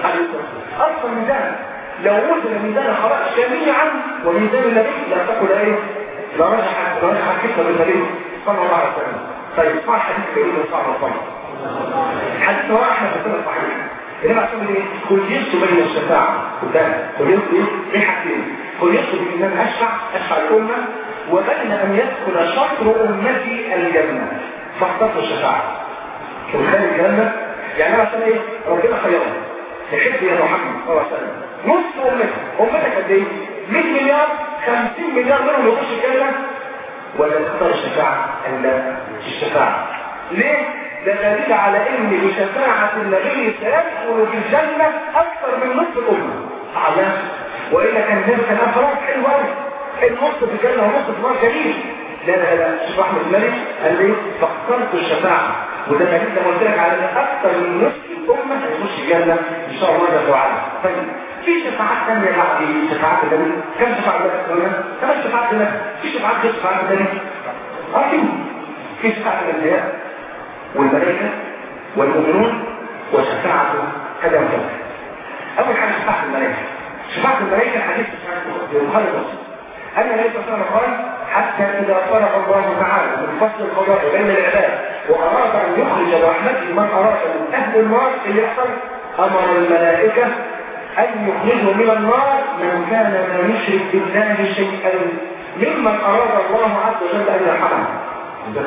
اصلا ميزان لو وزن ميزان خلاص جميعا وميزان النبي لا تقل ايه لا رجح لا رجح كتب النبي صلى الله عليه وسلم طيب اسمع حديث كريم صلى الله عليه وسلم حديث هو احنا في السنه الصحيح انما عشان ايه خيرت بين الشفاعه قدام خيرت ايه في حاجتين خيرت بين ان انا اشفع اشفع الامه وبين ان يدخل شطر امتي الجنه فاخترت الشفاعه وخلي الكلام ده يعني انا عشان ايه ربنا خيرني تحب يا محمد صلى الله عليه وسلم نص امتك امتك قد ايه 100 مليار 50 مليار منهم يخش الجنه ولا تختار الشفاعه الا الشفاعه ليه ده دليل على ان بشفاعه النبي سيدخل في الجنه اكثر من نصف الامه على والا كان الناس كان خلاص حلو قوي النص في الجنه ونص في النار جميل لا لا لا شوف احمد الملك قال لي فاخترت الشفاعه وده دليل زي ما قلت لك على ان اكثر من نصف الامه هيخش الجنه ان شاء الله جل وعلا طيب في شفاعات ثانيه بعد شفاعات النبي كم شفاعه النبي صلى الله عليه وسلم كم شفاعات النبي في شفاعات غير شفاعات النبي اه في في شفاعه الانبياء والملائكه والمؤمنون وشفاعه كذا وكذا اول حاجه شفاعه الملائكه شفاعه الملائكه حديث في البخاري ومسلم أن النبي صلى الله عليه وسلم قال حتى إذا فرغ الله تعالى من فصل القضاء بين العباد وأراد أن يخرج برحمته من أراد من أهل النار اللي يحصل أمر الملائكة أن يخرجوا من النار من كان لا يشرك بالله شيئا ممن أراد الله عز وجل أن يرحمه جزاك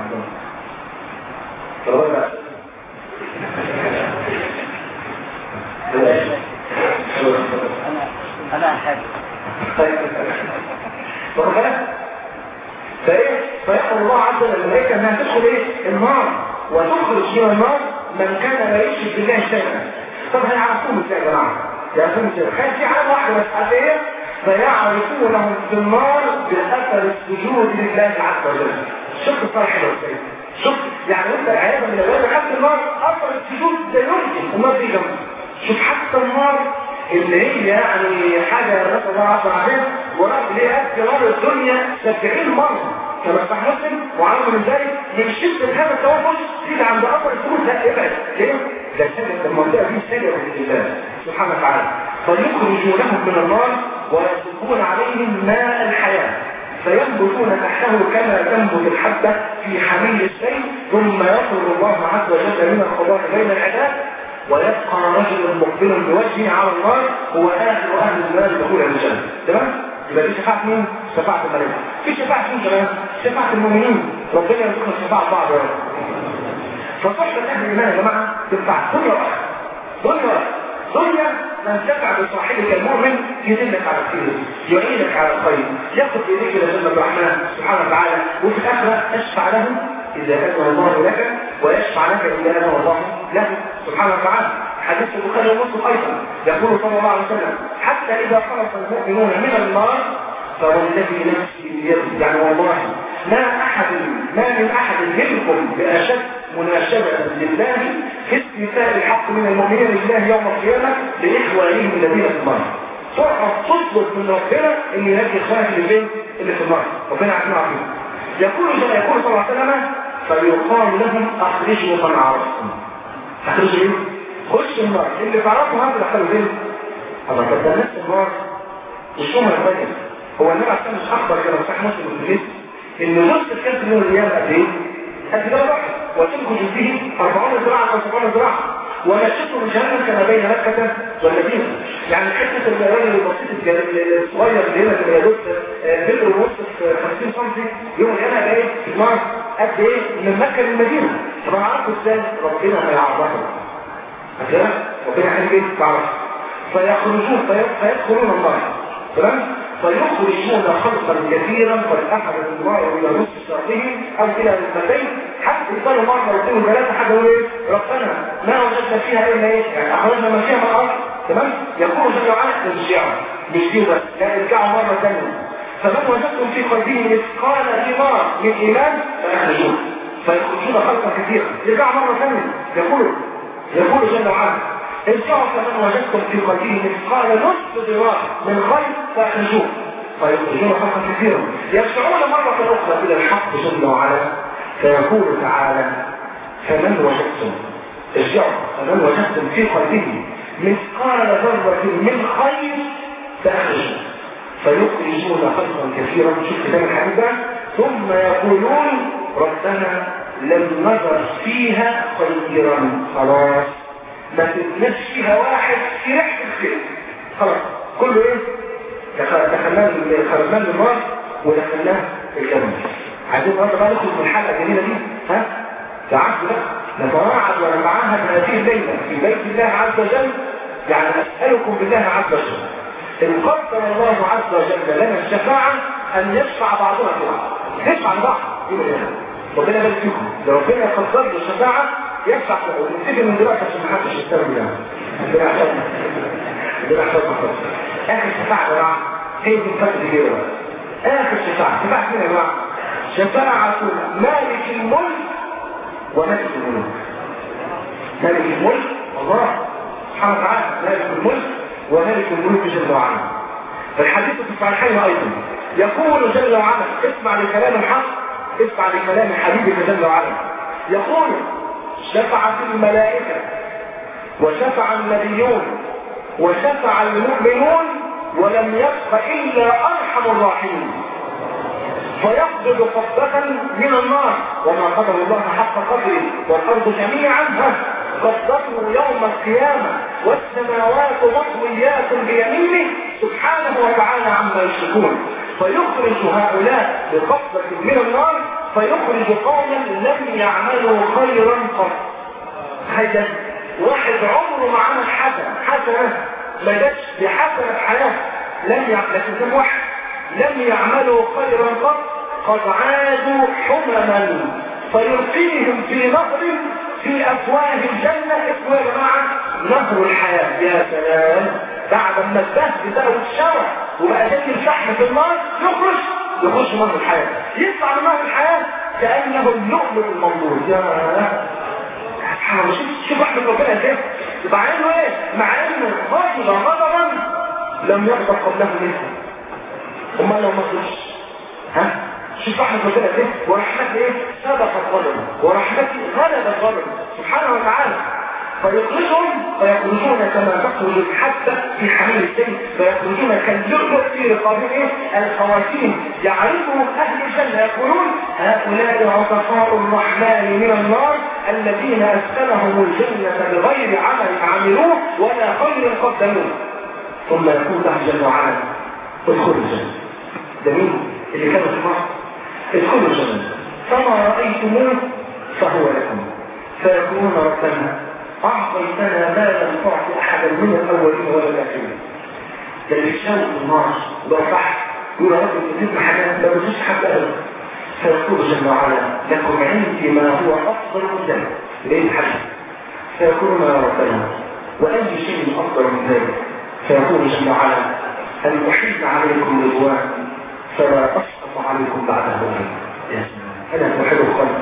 الله خيرا انا احب طيب واخد فايه فيقول الله عز وجل الملائكه انها تدخل ايه النار وتخرج من النار من كان لا يشرك بالله شيئا طب هيعرفوهم ازاي يا جماعه يعرفوهم ازاي خلي في حاجه واحده بس عارف ايه فيعرفونهم في النار باثر السجود لله عز وجل شوف الصالح ده ازاي شوف يعني انت عياذا من الله دخلت النار اثر السجود ده يمكن وما في جنب شوف حتى النار اللي هي يعني حاجة نسأل الله عز وجل ورب ليه قد نار الدنيا 70 مرة كما صح مسلم وعنه من ذلك من شدة هذا التوحش تيجي عند أمر الفلوس لا ابعد ليه؟ ده سجد المنطقة دي سجد لله سبحانه وتعالى فيخرجونهم من النار ويصبون عليهم ماء الحياة فينبتون تحته كما تنبت الحبة في حميل السيل ثم يخرج الله عز وجل من القضاء بين العباد ويبقى رجل مقبل بوجهه على النار هو اخر اهل النار دخول الجنه تمام يبقى دي شفاعه مين شفاعه الملائكه في شفاعه مين كمان شفاعه المؤمنين ربنا يرزقنا شفاعه بعض يا رب فصحبه اهل الايمان يا جماعه تنفع دنيا واحده دنيا واحده دنيا تنتفع بصاحبك المؤمن يدلك على الخير يعينك على الخير ياخذ بايديك الى جنه الرحمن سبحانه وتعالى وفي الاخره تشفع له اذا اذن الله لك ويشفع لك اذا اذن الله له سبحانه وتعالى حديث البخاري ومسلم ايضا يقول صلى الله عليه وسلم حتى اذا خلص المؤمنون من النار فوالذي نفسي بيده يعني والله ما احد ما من احد منكم باشد مناشده لله في استيفاء الحق من المؤمنين لله يوم القيامه لاخوانهم الذين في النار تقعد تطلب من ربنا ان ينجي اخوانك اللي فين اللي في النار ربنا يعافينا ويعافيهم يقول كما يقول صلى الله عليه وسلم فيقال لهم اخرجوا من عرفتم اخرجوا ايه؟ خش النار اللي تعرفوا هذا دخلوا فين؟ الله طب ده الناس النار مش هم الفجر هو النبي عشان مش اخبر كده صح مسلم في ان نص الكلب من الريال قد ايه؟ قد ده واحد وتنكج فيه 40 ذراعا او 70 ذراعا ونشطه من جهنم كما بين مكة والمدينة يعني حتة الراجل البسيط الصغير اللي هنا اللي يدوس متر ونص في 50 سم يوم القيامة هيبقى ايه؟ النار قد ايه؟ من مكة للمدينة طب انا عارفه ازاي؟ ربنا ما يعرفه هكذا ربنا هيعمل ايه؟ تعرف فيخرجون فيدخلون النار تمام؟ فيخرجون خلقا كثيرا قد اخذ الله الى نصف شرطهم او الى نصفتين حتى يصلوا مرة مرتين ثلاثة حاجة يقول ايه ربنا ما وجدنا فيها الا ايه يعني اخرجنا ما فيها من الارض تمام يقول جل وعلا ارجعوا مش كده لا ارجعوا مره ثانيه فمن وجدتم في قلبه مثقال ثمار من ايمان فاخرجوه فيخرجون خلقا كثيرا يرجعوا مره ثانيه يقول يقول جل وعلا ارجعوا فمن وجدتم في قلبه مثقال نصف ذراع من خير فاخرجوه فيخرجون خلقا كثيرا يرجعون مرة أخرى إلى الحق جل وعلا فيقول تعالى فمن وجدتم ارجعوا فمن وجدتم في قلبه مثقال ذرة من خير فأخرجوا فيخرجون خلقا كثيرا شوف كتاب الحديث ده ثم يقولون ربنا لم نذر فيها خيرا خلاص ما تبناش فيها واحد في ريحة الخير خلاص كله ايه دخلناه خرجناه من النار ودخلناه الجنة عايزين النهارده بقى ندخل من الحلقة الجميلة دي ها تعبد بقى نتواعد ونتعاهد هذه الليلة في بيت الله عز وجل يعني أسألكم بالله عز وجل إن قدر الله عز وجل لنا الشفاعة أن يشفع بعضنا في بعض نشفع لبعض ربنا يبارك فيكم لو ربنا يقدر له الشفاعة يشفع ونتفق من دلوقتي عشان ما حدش يستوي يعني ربنا يحفظنا ربنا يحفظنا آخر شفاعة يا جماعة هي دي الفترة دي كده آخر شفاعة شفاعة مين يا جماعة؟ شفاعة مالك الملك وملك الملوك مالك الملك الله سبحانه وتعالى مالك الملك وملك الملوك جل وعلا الحديث في الصحيحين ايضا يقول جل وعلا اسمع لكلام الحق اسمع لكلام حبيبك جل وعلا يقول شفعت الملائكة وشفع النبيون وشفع المؤمنون ولم يبق الا ارحم الراحمين فيقبض قبضة من النار وما قدر الله حق قدره والارض جميعا قبضته يوم القيامة والسماوات مطويات بيمينه سبحانه وتعالى عما يشركون فيخرج هؤلاء بقبضة من النار فيخرج قوما لم يعملوا خيرا قط هذا واحد عمره ما عمل حسنة حسنة ما جاتش بحسنة حياة لم يعمل لكن كم واحد لم يعملوا خيرا قط قد عادوا حمما فيلقيهم في نهر في افواه الجنة اسمه يا جماعة نهر الحياة يا سلام بعد ما الزهد ده والشوى وبقى زي الفحم في النار يخرج يخش نهر الحياة يطلع من نهر الحياة كأنه اللؤلؤ المنظور يا سبحان الله شوف شوف احمد ربنا ازاي مع انه ايه مع انه غضب غضبا لم يغضب قبله مثله امال لو ما غضبش ها شوف احمد ربنا ازاي ورحمته ايه سبقت غضبه ورحمته غلبت غضبه سبحانه وتعالى فيخرجهم فيخرجون كما تخرج الحبة في حميل السيل فيخرجون كاللؤلؤ في رقابهم الخواتيم يعرفهم أهل الجنة يقولون هؤلاء عطفاء الرحمن من النار الذين أسكنهم الجنة بغير عمل عملوه ولا خير قدموه ثم يقول له جل وعلا ادخلوا الجنة ده مين اللي كانوا في مصر ادخلوا الجنة فما رأيتموه فهو لكم فيقولون ربنا أعطيتنا ما لم تعطي أحدا من الأولين ولا الآخرين ده اللي يشاور في النار لو صح يقول يا رب تجيب حاجات ما بتجيش حتى أبدا فيقول جل وعلا لكم عندي ما هو أفضل من ذلك ليه الحاجة فيقولون يا ربنا وأي شيء أفضل من ذلك فيقول جل وعلا أن أحيط عليكم رضوان فلا أسقط عليكم بعده يا سلام أنا أحب الخلق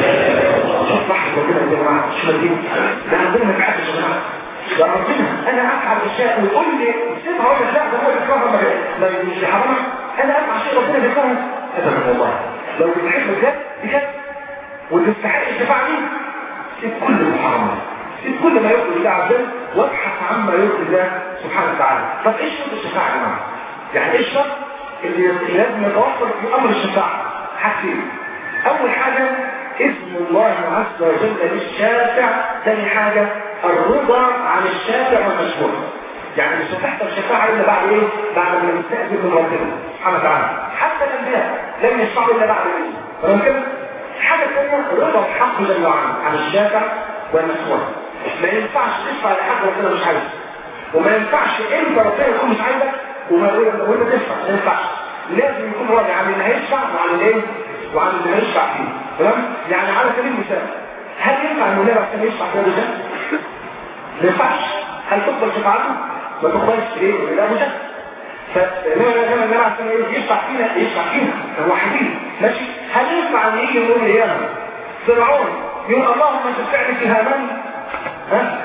شوف رحمة ربنا يا جماعة شو مدين ده ربنا ما بيحبش يا جماعة ده ربنا أنا أفعل أشياء ويقول لي سيبها ولا لا ده هو الكرم ما مش حرام أنا أفعل شيء ربنا بيكرهه أبدا والله لو بتحب بجد بجد وتستحق الشفاعة دي سيب كل المحرمات سيب كل ما يرضي الله عز وجل وابحث عما يرضي الله سبحانه وتعالى طب ايش شرط الشفاعة يا جماعة؟ يعني ايش الشرط اللي لازم يتوفر في امر الشفاعة حاجتين اول حاجة اسم الله عز وجل للشافع ثاني حاجة الرضا عن الشافع والمشهور يعني مش هتحصل شفاعة إلا بعد إيه؟ بعد ما نستأذن من ربنا سبحانه وتعالى حتى الأنبياء لم يشفعوا إلا بعد إيه؟ تمام كده؟ الحاجة الثانية رضا الحق جل وعلا عن الشافع والمشهور ما ينفعش تشفع لحد ربنا مش عايزه وما ينفعش انت ربنا يكون مش عايزك وما وانت تشفع ما ينفعش لازم يكون راضي عن اللي هيشفع وعن الايه؟ وعن اللي هيشفع فيه تمام؟ يعني على سبيل المثال هل ينفع ان النبي عشان يشفع في الرجال؟ ما ينفعش هل تقبل شفاعته؟ ما تقبلش ايه لا مجد فانما لما الجماعه عشان ايه يشفع فينا يشفع فينا الوحيدين ماشي هل يسمع ان يجي يوم القيامه فرعون يقول اللهم شفعني في هامان ها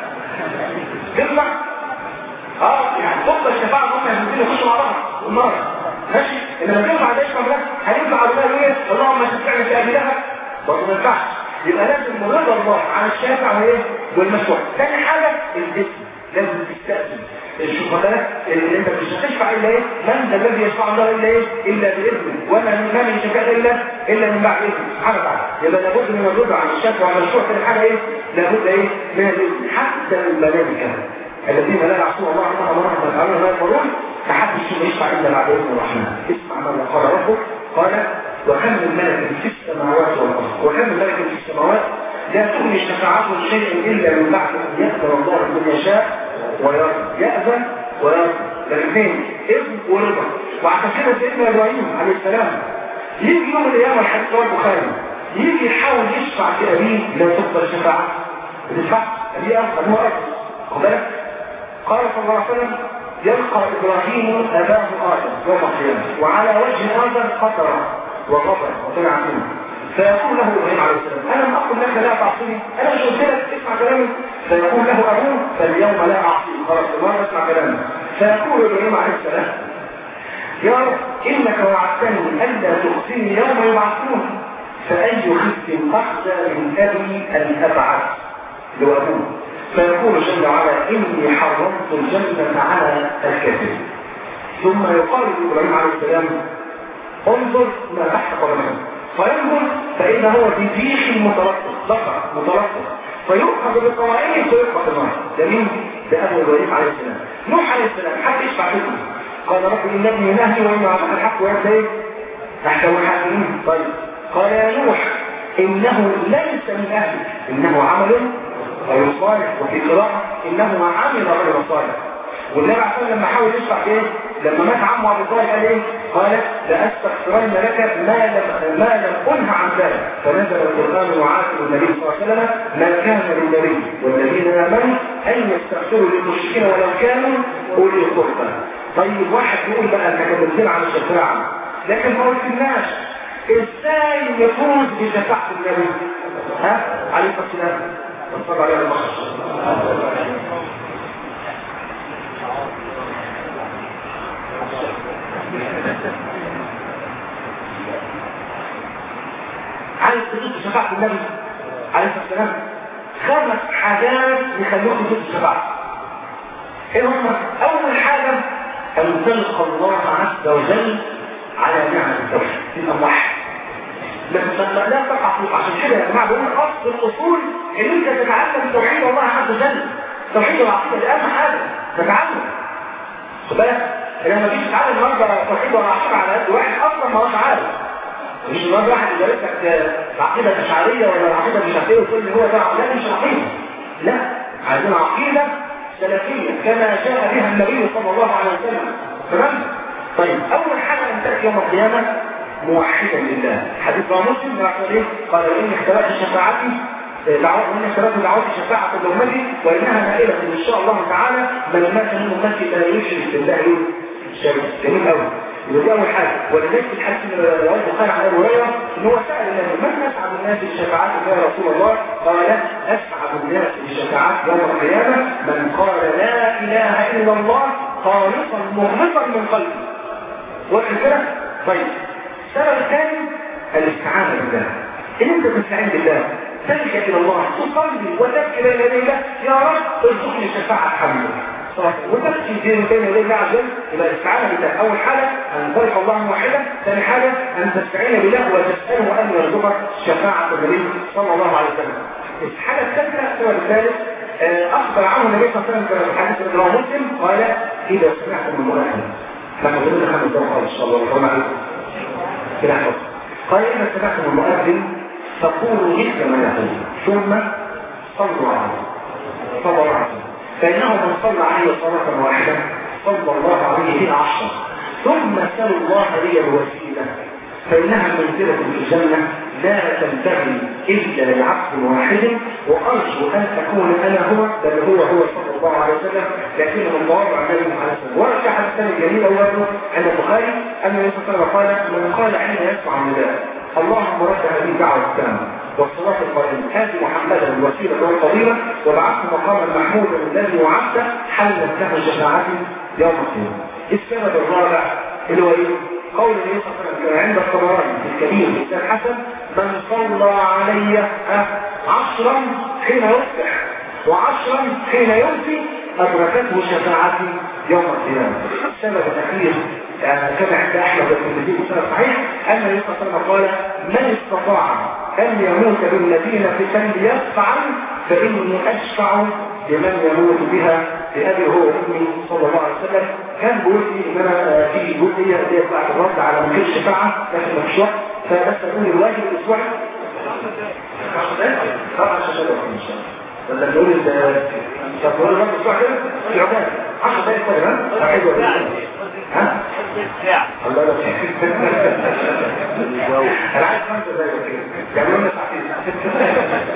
تسمع اه يعني تقبل الشفاعه ممكن الاثنين يخشوا مع بعض النار ماشي انما تنفع ده يشفع ده هينفع على الله يقول اللهم شفعني في ابي لهب برضه ما ينفعش يبقى لازم رضا الله عن الشافع وايه والمشروع ثاني حاجه الاسم لازم تستأذن شوف بالك اللي انت مش هتشفع الا ايه من ذا الذي يشفع الله الا ايه الا باذنه وما من من يشفع الا الا من بعد اذنه سبحانه وتعالى يبقى لابد من الرضا عن الشفع والمشروع ثاني حاجه ايه لابد ايه من الاذن حتى الملائكه الذين لا يعصون الله عما امرهم ويفعلون ما يامرون فحدش يشفع الا بعد اذن الرحمن اسمع ماذا قال ربك قال وكم من ملك في السماوات والارض وكم من ملك في السماوات لا تغني شفاعتهم شيئا الا من بعد ان يقدر الله من يشاء ويرضى يأذن ويرضى الاثنين اذن ورضا وعشان كده سيدنا ابراهيم عليه السلام يجي يوم القيامه الحديث رواه البخاري يجي يحاول يشفع في ابيه لا تقبل شفاعته ما تنفعش ابيه ارضى هو ارضى خد بالك قال صلى الله عليه وسلم يلقى ابراهيم اباه ادم يوم القيامه وعلى وجه ادم قطره وغبر وطلع منه فيقول له ابراهيم عليه السلام انا لم اقل لك لا تعصيني انا مش قلت لك اسمع كلامي فيقول له ابوه فاليوم لا اعصيك خلاص المره اسمع كلامي فيقول ابراهيم عليه السلام يا رب انك وعدتني الا تخزني يوم يبعثون فاي خزي اخزى من ابي ان ابعث لو ابوه فيقول جل وعلا اني حرمت الجنه على الكافر ثم يقال لابراهيم عليه السلام انظر ما تحت قدمه فينظر فإذا هو في ديخ متلطف ضفع متلطف فيؤخذ بالقوائم فيؤخذ النار ده مين؟ ده أبو إبراهيم عليه السلام نوح عليه السلام حتى يشفع فيكم قال رب إن ابني نهي وإن عبد الحق وأنت إيه؟ أحكم الحاكمين طيب قال يا نوح إنه ليس من أهلك إنه عمل غير صالح وفي قراءة إنه عمل غير صالح والنبي عليه الصلاه لما حاول يشرح ايه لما مات عمه ابو طالب قال ايه قال لاستغفرن لك ما لم ما لم انه عن ذلك فنزل القران وعاتب النبي صلى الله عليه وسلم ما كان للنبي والذين امنوا ان يستغفروا للمشركين ولو كانوا اولي قربى طيب واحد يقول بقى انت كلمتنا عن الشفاعه لكن ما قلتلناش ازاي يفوز بشفاعه النبي ها عليه الصلاه والسلام صلى عليه وسلم عايز تجيب شفاعة النبي عليه الصلاة والسلام خمس حاجات يخلوك تجيب شفاعة ايه هم اول حاجة ان تلقى الله عز وجل على نعمة التوحيد تبقى موحد لما لا تقع فيه عشان كده يا جماعه بقول اصل الاصول ان انت تتعلم توحيد الله عز وجل توحيد العقيده دي اهم حاجه تتعلم خد بالك لما تيجي تتعلم النهارده توحيد العقيده على قد واحد اصلا ما هوش عارف مش النهارده واحد يدرس لك العقيده الاشعريه ولا العقيده مش عارف ايه وتقول لي هو ده لا مش عقيده لا عايزين عقيده سلفيه كما جاء بها النبي صلى الله عليه وسلم تمام طيب اول حاجه ان تاتي يوم القيامه موحدا لله حديث رواه مسلم يقول ايه قال اني اختبأت شفاعتي دعوة وإن اختبأت دعوتي شفاعة لأمتي وإنها نائلة إن شاء الله تعالى من مات من أمتي لا يشرك بالله شيئا جميل قوي ودي أول حاجة ولذلك في الحديث من رواه البخاري عن أبي هريرة إن هو سأل النبي من أسعد الناس بشفاعات يا رسول الله؟ قال أسعد الناس بشفاعات يوم القيامة من قال لا إله إلا الله خالصا مخلصا من قلبه واضح كده؟ طيب السبب الثاني الاستعانة بالله ان انت تستعين بالله تلجأ الى الله تصلي وتبكي بين يدي الله يا رب ارزقني شفاعة حمدك وتبكي بين يدي الله عز وجل يبقى الاستعانة بالله اول حاجة ان تلقى الله موحدا ثاني حاجة ان تستعين بالله وتسأله ان يرزقك شفاعة النبي صلى الله عليه وسلم الحاجة الثالثة السبب الثالث اخبر عنه النبي صلى الله عليه وسلم في الحديث الذي رواه مسلم قال اذا سمعتم المؤذن لما تقول لنا خمس دقائق ان شاء الله والسلام عليكم كده قال إذا سمعتم المؤذن فقولوا مثل ما يقول ثم صلوا عليه صلى الله عليه وسلم فإنه من صلى عليه صلاة واحدة صلى الله عليه بها عشرة ثم سألوا الله لي الوسيلة فإنها منزلة في الجنة لا تنتهي إلا لعبد واحد وأرجو أن أكون أنا هو بل هو هو صلى الله عليه وسلم لكنه المواضع عليه وسلم ورجع الثاني الجميل أوله عند البخاري أن النبي صلى الله عليه وسلم قال من قال حين يسمع النداء اللهم رد هذه الدعوة التامة والصلاة القائمة آتي محمدا الوسيلة والفضيلة وبعثه مقاما محمودا الذي وعدته حلت له شفاعتي يوم القيامة. السبب الرابع اللي هو ايه؟ قول النبي صلى الله عليه وسلم عند الطبراني في الكبير في الحسن من صلى علي عشرا حين يصبح وعشرا حين يمسي أدركته شفاعتي يوم القيامة. السبب الأخير يعني كما عند أحمد بن مسلم صحيح أن النبي صلى الله عليه وسلم قال من استطاع أن يموت بالمدينة فليفعل فإني أشفع لمن يموت بها بأبي هو وأمي صلى الله عليه وسلم كان بيقول لي إن أنا في جزئية اللي هي بتاعت الرد على ممكن الشفاعة لكن مفيش وقت فبس أقول الواجب الأسبوعي طبعا عشان إن شاء الله ولا نقول طب نقول الرد الأسبوع كده في عقاب 10 دقايق كده ها؟ حلوة ها؟ الله لا انا عايز خمسة دقايق كده يعملوا لنا ساعتين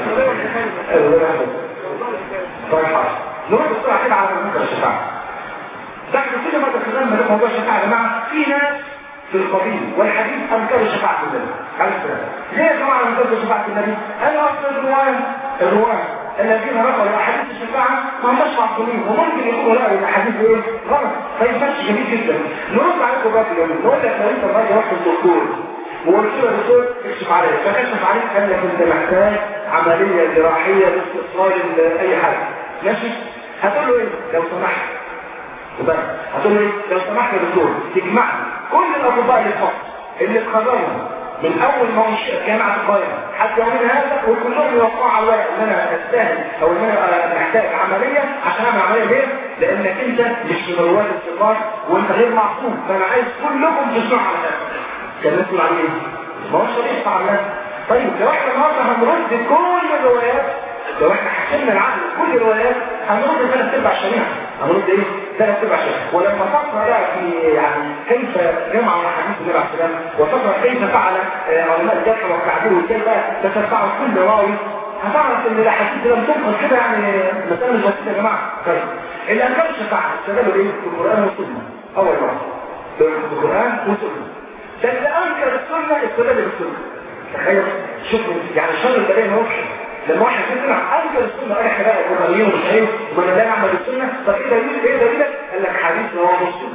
طيب حاضر نروح بسرعة كده على موضوع الشفاعة بعد كده ما دخلنا من موضوع الشفاعة يا جماعة في ناس في القبيل والحديث أنكروا شفاعة النبي عليه السلام ليه يا جماعة أنكروا شفاعة النبي؟ قال أصل الرواية الرواية الذين نقلوا أحاديث الشفاعة ما هماش معصومين وممكن يكونوا لا الأحاديث إيه؟ غلط فينفعش جميل جدا نرد عليكم بقى في اليوم نقول لك لو أنت الراجل رحت للدكتور وقلت له يا دكتور اكشف عليك فكشف عليك قال لك أنت محتاج عملية جراحية لاستئصال أي حاجة ماشي هتقول له ايه لو سمحت وبس هتقول له ايه لو سمحت يا دكتور تجمع كل الاطباء اللي في مصر اللي اتخرجوا من اول ما انشئت جامعه القاهره حتى يومنا هذا وكلهم يوقعوا على الورق ان انا استاهل او ان انا محتاج عمليه عشان اعمل عمليه ليه؟ لانك انت مش من رواد الثقات وانت غير معصوم فانا عايز كلكم تسمعوا على هذا كان الناس تقول عليه ايه؟ ما هوش طريق على الناس طيب لو احنا النهارده هنرد كل الروايات لو احنا حكمنا العقل كل الروايات هنرد ثلاث ارباع شريعه هنرد ايه؟ ثلاث ارباع شريعه ولما تقرا بقى في يعني كيف جمع حديث النبي عليه السلام وتقرا كيف فعل علماء الجرح والتعديل وازاي بقى تتبع كل راوي هتعرف ان الاحاديث لم تنقل كده يعني مساله مش بسيطه يا جماعه طيب اللي انكر الشفاعه استدلوا ايه؟ بالقران والسنه اول مره بالقران والسنه ده اللي انكر السنه استدل بالسنه تخيل شوف يعني شر البلاء ما هوش لما واحد يسمع انكر السنه قال احنا بقى القرانيين ومش عارف وما لا نعمل السنه طب ايه دليل ايه دليلك؟ قال لك حديث رواه مسلم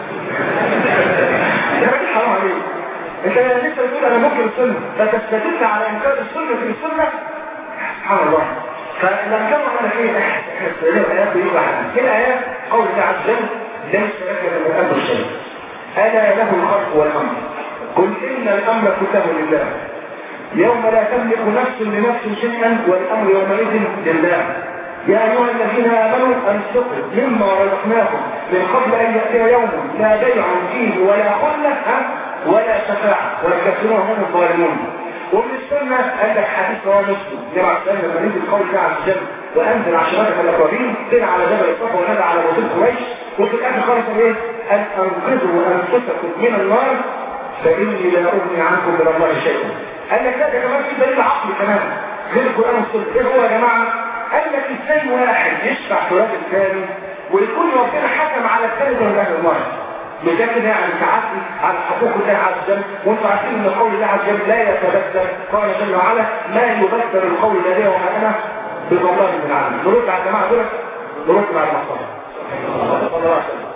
يا راجل حرام عليك انت لسه بتقول انا ممكن السنه فتستدل على انكار السنه في السنه سبحان الله فلما كانوا على ايه احنا الايات دي واحد في الايات قول الله عز وجل ليس لك من الامر شيء الا له الخلق والامر قل ان الامر كله لله يوم لا تملك نفس لنفس شيئا والامر يومئذ لله يا ايها الذين امنوا انفقوا مما رزقناكم من قبل ان ياتي يوم لا بيع فيه ولا خله ولا شفاعه والكافرون هم الظالمون ومن السنه قال لك حديث رواه مسلم جمع السنه لما نزل قول الله عز وجل وانزل عشراتك الاقربين طلع على جبل الصفا ونادى على وصول قريش وفي الاخر خالص ايه؟ ان انقذوا انفسكم من النار فاني لا اغني عنكم من الله شيئا قال لك لا ده كمان في دليل عقلي كمان غير القران والسنه ايه هو يا جماعه؟ قال لك ازاي واحد يشفع في راجل الثاني ويكون ربنا حكم على الثالث من اهل النار بده كده يعني تعدي على حقوق الله عز وجل وانتم عارفين ان قول الله عز وجل لا يتبدل قال جل وعلا ما يبدل القول لدي وما انا بظلام من العالم نرد على الجماعه دول نرد على المصطفى صلى الله عليه وسلم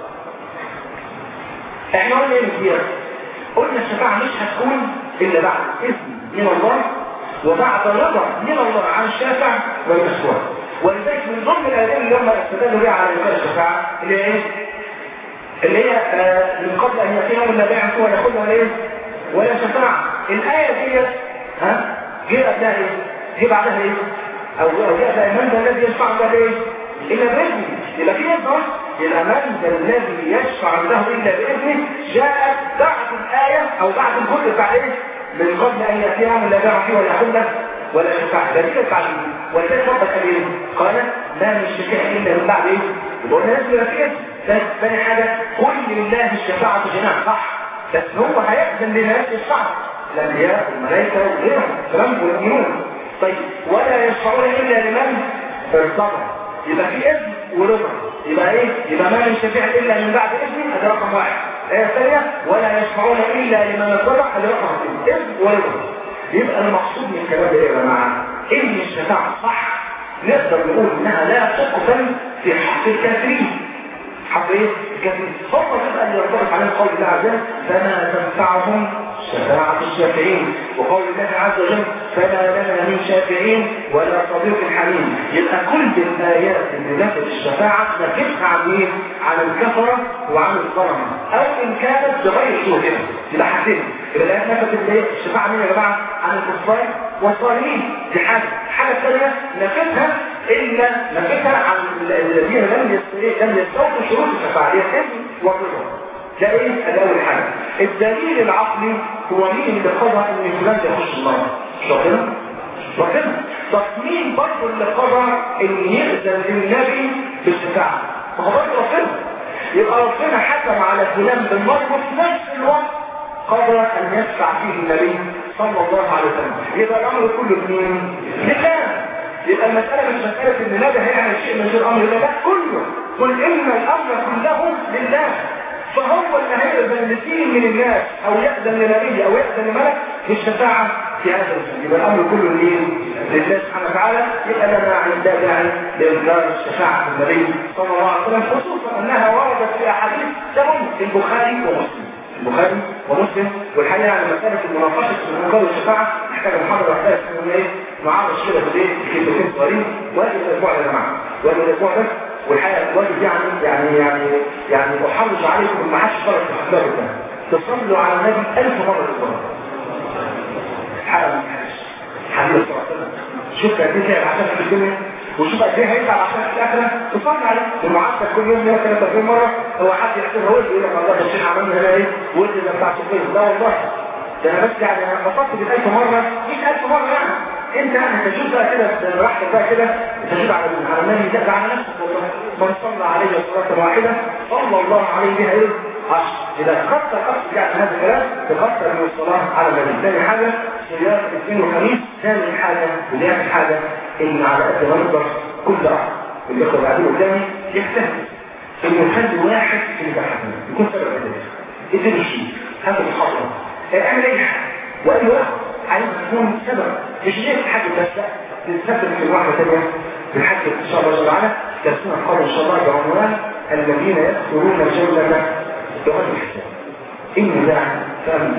احنا قلنا ايه كتير قلنا الشفاعه مش هتكون الا بعد اذن من الله وبعد رضا من الله عن الشافع والمشروع ولذلك من ضمن الادله اللي هم استدلوا بها على انكار الشفاعه اللي هي ايه؟ اللي هي آه من قبل ان ياتي يوم لا بيع فيه ولا خلة ولا ايه؟ ولا شفاعه الايه ديت ها جه قبلها ايه؟ جه بعدها ايه؟ او او جاء بقى من ذا الذي يشفع له ايه؟ الا باذنه يبقى في اذن يبقى من ذا الذي يشفع له الا باذنه جاءت بعد الايه او بعد الجزء بتاع ايه؟ من قبل ان ياتي يوم لا بيع فيه ولا خلة ولا شفاعة ده دي التعليم ولذلك ربك قال ايه؟ قال ما من شفاعة الا من بعد ايه؟ يبقى قلنا لازم يبقى في اذن ثاني حاجة قل لله الشفاعة جميعا صح بس هو هيأذن لناس الشعب الانبياء والملائكه وغيرهم كلام والمؤمنون طيب ولا يشفعون الا لمن ارتضى يبقى في اذن ورضا يبقى ايه يبقى ما من شفيع الا من بعد اذنه هذا رقم واحد الايه الثانيه ولا يشفعون الا لمن ارتضى هذا رقم اثنين اذن ورضا يبقى المقصود من الكلام ده يا جماعه ان الشفاعه صح نقدر نقول انها لا تقبل في حق الكافرين حق ايه الكافرين هم تبقى اللي يرتبط عليهم قول الله عز وجل فما تنفعهم شفاعة الشافعين وقول الله عز وجل فما لنا من شافعين ولا صديق حميم يبقى كل الآيات اللي نفت الشفاعة نفتها عن ايه؟ عن الكفرة وعن الظلمة أو إن كانت بغير شهودها يبقى حاجتين يبقى الآيات نفت الايه؟ الشفاعة مين يا جماعة؟ عن الكفار والظالمين دي حاجة الحاجة الثانية نفتها إلا نفتها عن الذين لم لم يستوفوا شروط الشفاعة هي الاسم والرضا ده ايه الاول حاجه الدليل العقلي هو مين اللي قضى ان فلان يخش النار ربنا ربنا طب مين برضه اللي قضى ان يأذن للنبي بالشفاعه ما هو برضه ربنا يبقى ربنا حكم على فلان بالنار وفي نفس الوقت قضى ان يشفع فيه النبي صلى الله عليه وسلم يبقى الامر كله مين لله يبقى المسألة مش مسألة ان النبي هيعمل شيء من غير امر الله لا كله قل ان الامر كله لله فهو اللي هيأذن لسين من الناس او يأذن لنبي او يأذن لملك بالشفاعة في هذا الاسم يبقى الامر كله لمين؟ لله سبحانه وتعالى يبقى لنا عند داعي لانكار الشفاعة النبي صلى الله عليه وسلم خصوصا انها وردت في احاديث تهم في البخاري ومسلم البخاري ومسلم والحقيقه يعني مساله المناقشه في الانكار والشفاعه محتاجه محاضره واحده اسمها ايه؟ معرض كده في ايه؟ كلمتين صغيرين واجب الاسبوع يا جماعه واجب الاسبوع بس والحقيقه الواجب يعني يعني يعني يعني احرص عليكم ما حدش فرق في الحساب ده تصلوا على النبي ألف مرة في الصلاة حاجة ما تحتاجش حبيبي صلى الله عليه وسلم شوف قد ايه تعب عشان في الدنيا وشوف قد ايه هيتعب عشان في الاخره تصلي عليه المعسكر كل يوم 133 مره هو حد يحسبها ولد يقول لك والله ده الشيخ عملنا هنا ايه ولد ده بتاع صفين لا والله ده انا بس يعني انا بصلت بال 1000 مره مش 1000 مره يعني انت يعني تشوف بقى كده براحتك بقى كده تشوف على على النبي ده على نفسك والله من صلى عليه صلاه واحده صلى الله عليه بها ايه عشر إذا خطر أصل يعني هذا الكلام تخطر من الصلاة على النبي ثاني حاجة صيام الاثنين والخميس ثاني حاجة ودي حاجة إن على قد ما نقدر كل أخ اللي ياخد بعدين قدامي يجتهد إنه يخلي واحد في البحث يكون سبب ذلك اديله شيء هذا الخطر اعمل أي حاجة وأي واحد عايز تكون سبب مش ليه حاجة بس لا تتسبب في واحدة ثانية بالحج إن شاء الله تعالى تسمع قول إن شاء الله بعنوان الذين يدخلون الجنة بغير حساب إن لا فأمن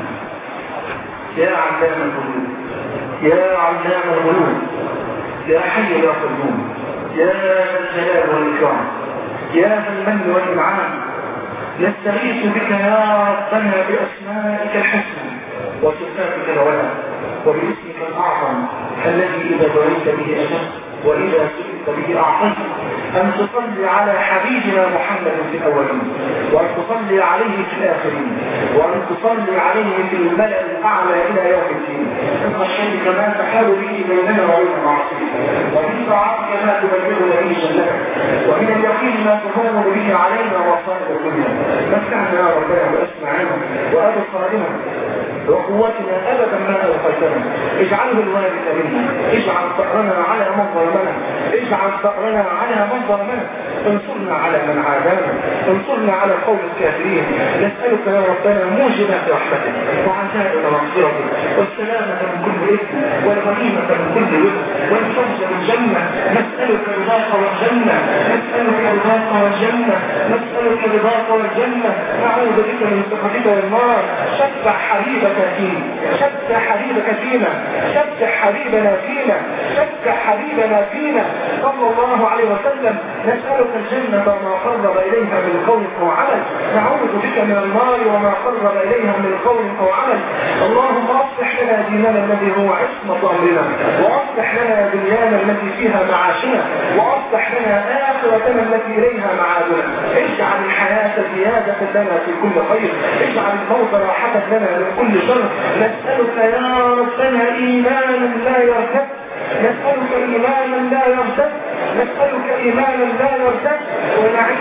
يا علام الغيوب يا علام الغيوب يا حي يا قيوم يا ذا الجلال والإكرام يا ذا المن والإنعام نستغيث بك يا ربنا بأسمائك الحسنى وصفاتك العلى وباسمك الأعظم الذي إذا دعيت به أجبت وإذا سئلت به أعطيت أن تصلي على حبيبنا محمد في الأولين وأن تصلي عليه في الآخرين وأن تصلي عليه في الملأ الأعلى إلى يوم الدين من خشيتك ما تحال به بيننا وبين معصيتك ومن طاعتك ما تبلغنا به جنتك ومن اليقين ما تهون به علينا مصائب الدنيا متعنا يا ربنا بأسماعنا وأبصارنا وقوتنا أبدا ما أوقيتنا اجعله الوارث منا اجعل ثأرنا على من ظلمنا اجعل ثأرنا على من ظلمنا انصرنا على من عادانا انصرنا على قوم الكافرين نسألك يا ربنا موجبات رحمتك وعزائم مغفرتك والسلامة من كل إثم والغنيمة من كل وزن والفوز بالجنة نسألك رضاك والجنة نسألك رضاك والجنة نسألك رضاك والجنة نعوذ بك من سخطك والنار شفع حبيبك فينا شفع حبيبك فينا شفع حبيبنا فينا شفع حبيبنا فينا صلى الله عليه وسلم نسألك الجنة وما قرب إليها من قول أو عمل نعوذ بك من النار وما قرب إليها من قول أو عمل اللهم أصلح لنا ديننا الذي هو عصمة أمرنا وأصلح لنا دنيانا التي فيها معاشنا وأصلح لنا آخرتنا التي إليها معادنا اجعل الحياة زيادة لنا في كل خير اجعل الموت راحة لنا من كل شر نسألك يا ربنا إيمانا لا يرتد نسألك إيمانا لا يرتد نسألك إيمانا لا يرتد ونعيما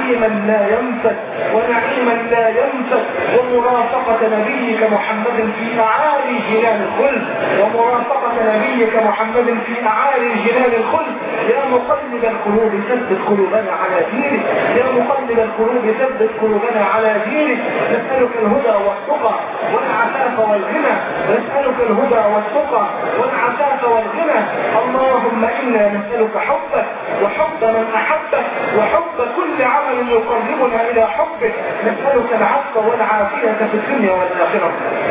ونعيما لا ينفد ونعيما لا ينفد ومرافقة نبيك محمد في أعالي جنان الخلد ومرافقة نبيك محمد في أعالي جنان الخلد يا مقلب القلوب ثبت قلوبنا على دينك يا مقلب القلوب ثبت قلوبنا على دينك نسألك الهدى والتقى والعفاف والغنى نسألك الهدى والتقى والعفاف والغنى اللهم إنا نسألك حبك وحب من أحبك وحب كل عمل يقربنا إلى حبك نسألك العفو والعافية في الدنيا والآخرة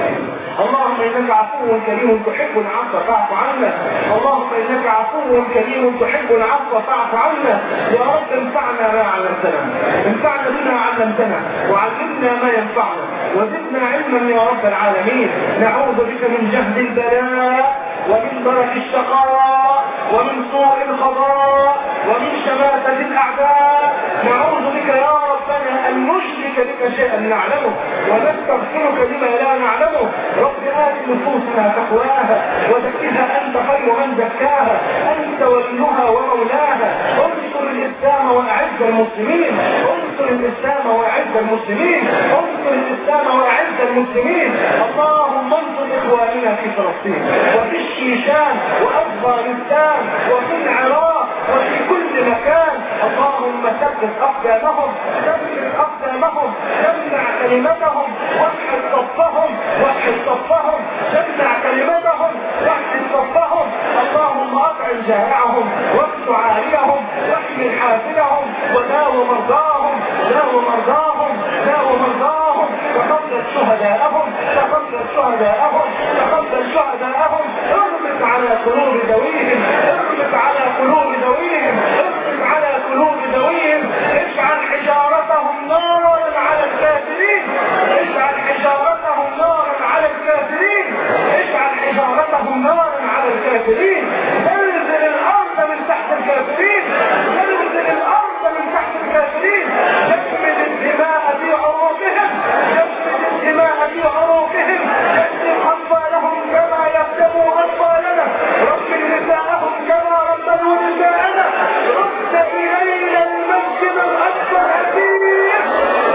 اللهم انك عفو كريم تحب العفو فاعف عنا اللهم انك عفو كريم تحب العفو فاعف عنا يا رب انفعنا ما علمتنا انفعنا بما علمتنا وعلمنا ما ينفعنا وزدنا علما يا رب العالمين نعوذ بك من جهد البلاء ومن درك الشقاء ومن سوء القضاء ومن شماتة الأعداء نعوذ بك يا ربنا أن نشرك بك شيئا نعلمه ونستغفرك لما لا نعلمه رب آت نفوسنا تقواها وزكها أنت خير من زكاها أنت وليها ومولاها انصر الإسلام وأعز المسلمين انصر الإسلام وأعز المسلمين انصر الإسلام وأعز المسلمين اللهم انصر إخواننا في فلسطين وفي الشيشان وأفغانستان وفي العراق وفي كل مكان اللهم ثبت أقدامهم ثبت أقدامهم جمع كلمتهم وحد صفهم وحد صفهم جمع كلمتهم وحد صفهم اللهم أطعم جائعهم واكس عاريهم واحمل حافلهم وداو مرضاهم داو مرضاهم داو مرضاهم تقبل شهداءهم تقبل شهداءهم تقبل شهداءهم اربط على قلوب ذويهم اربط على قلوب ذويهم اربط على قلوب ذويهم اجعل حجارتهم نارا على الكافرين اجعل حجارتهم نارا على الكافرين اجعل حجارتهم نارا على الكافرين زلزل الارض من تحت الكافرين زلزل الارض من تحت الكافرين جمد الدماء في عروقهم جمد الدماء في عروقهم يكتب اطفالهم كما يكتبوا اطفالنا رب نساءهم كما ربوا نساءنا رد الينا المسجد الاقصى الحديث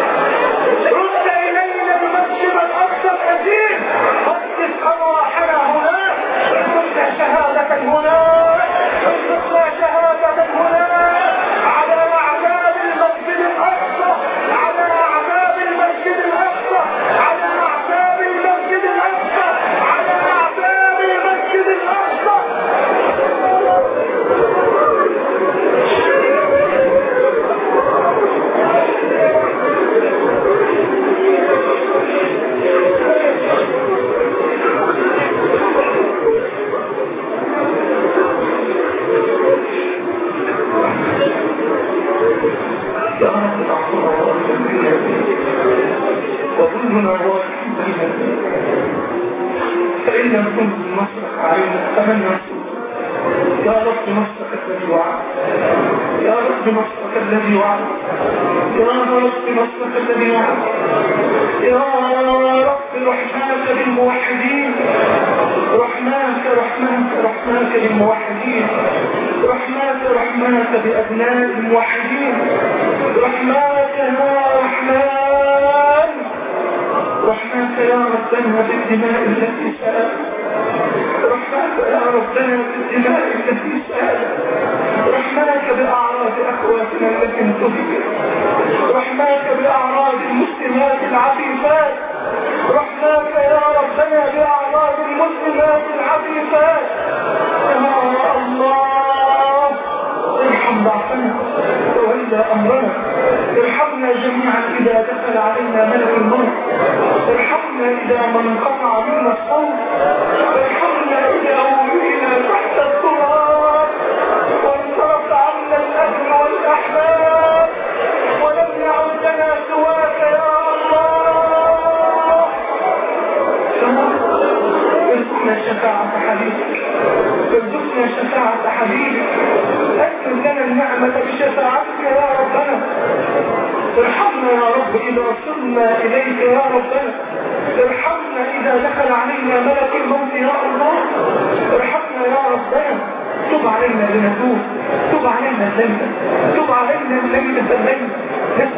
رد الينا المسجد الاقصى الحديث قدس ارواحنا هناك ارزقنا شهادة هناك ارزقنا شهادة هناك على اعتاب المسجد الاقصى على اعتاب المسجد الاقصى على اعتاب المسجد الاقصى على اعتاب المسجد الاقصى يا رب اعطنا وكلنا ظالمين فإن لم كن نصرك علينا فمن ينصرك يا رب نصرك الذي وعد يا رب نصرك الذي وعد يا رب نصرك الذي وعد يا رب رحماك للموحدين رحماك رحماك رحماك للموحدين رحماك رحماك بأبناء الموحدين رحماك يا رحمن رحماك يا ربنا بالدماء التي سألت رحماك يا ربنا بالدماء التي سألت رحماك بأعراض أخواتنا التي انتهكت رحماك بأعراض المسلمات العفيفات رحماك يا ربنا بأعراض المسلمات العفيفات يا الله ارحم ضعفنا وولى امرنا ارحمنا جميعا اذا دخل علينا ملك الموت ارحمنا اذا ما انقطع منا الصوت ارحمنا اذا ولينا تحت التراب وانصرف عنا الاهل والاحباب ولم يعد لنا سواك يا الله ارزقنا شفاعة حبيبك ارزقنا شفاعة حبيبك أكرم لنا النعمة بشفاعتك يا ربنا ارحمنا يا رب إذا صرنا إليك يا ربنا ارحمنا إذا دخل علينا ملك الموت يا الله ارحمنا يا ربنا تب علينا لنتوب تب علينا الليلة تب علينا الليلة الليلة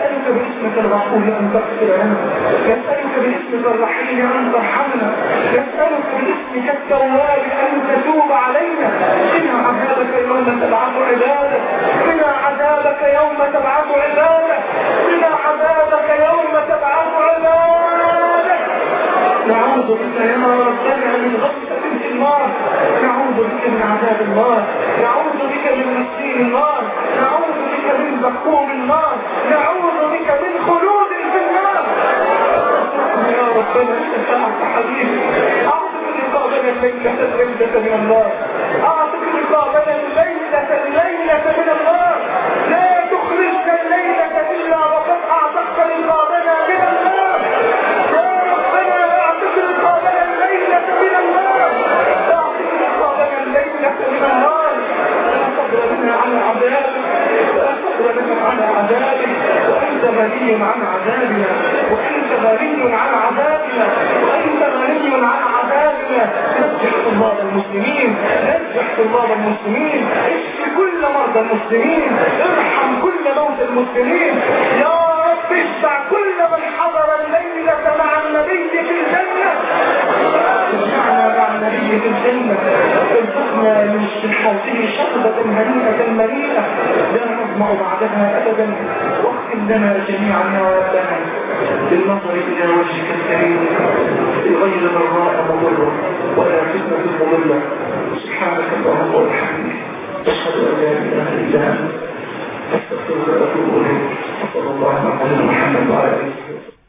الغفور أن تغفر لنا نسألك باسمك الرحيم أن ترحمنا نسألك باسمك التواب أن تتوب علينا قنا عذابك يوم تبعث عبادك قنا عذابك يوم تبعث عبادك قنا عذابك يوم تبعث عبادك نعوذ بك يا ربنا من غفلة في النار نعوذ بك من عذاب النار نعوذ بك من مسير النار نعوذ بك من زقوم النار نعوذ بك من خلود في النار يا ربنا انت ساعة حبيبي اعطك رقابنا الليلة الليلة من النار اعطك رقابنا الليلة الليلة من النار لا تخرجنا الليلة الا وقد اعتقت رقابنا من النار يا ربنا اعطك رقابنا الليلة من النار اعطك رقابنا الليلة من النار لا صبر لنا على عذابك لا صبر لنا على عذابك وانت غني عن عذابنا وانت غني عن عذابنا وانت غني عن عذابنا نجح طلاب المسلمين نجح طلاب المسلمين اشف كل مرضى المسلمين ارحم كل موتى المسلمين يا رب اشفع كل من حضر الليلة مع النبي في الجنة اجمعنا مع النبي في الجنة ارزقنا من حوضه شربة هنيئة مريئة لا نظمأ بعدها أبدا واغفر لنا جميعا يا ربنا بالنظر إلى وجهك الكريم بغير ضراء مضرة ولا فتنة مضلة سبحانك اللهم وبحمدك أشهد أن لا إله إلا أنت أستغفرك وأتوب إليك وصلى الله على محمد وعلى آله وسلم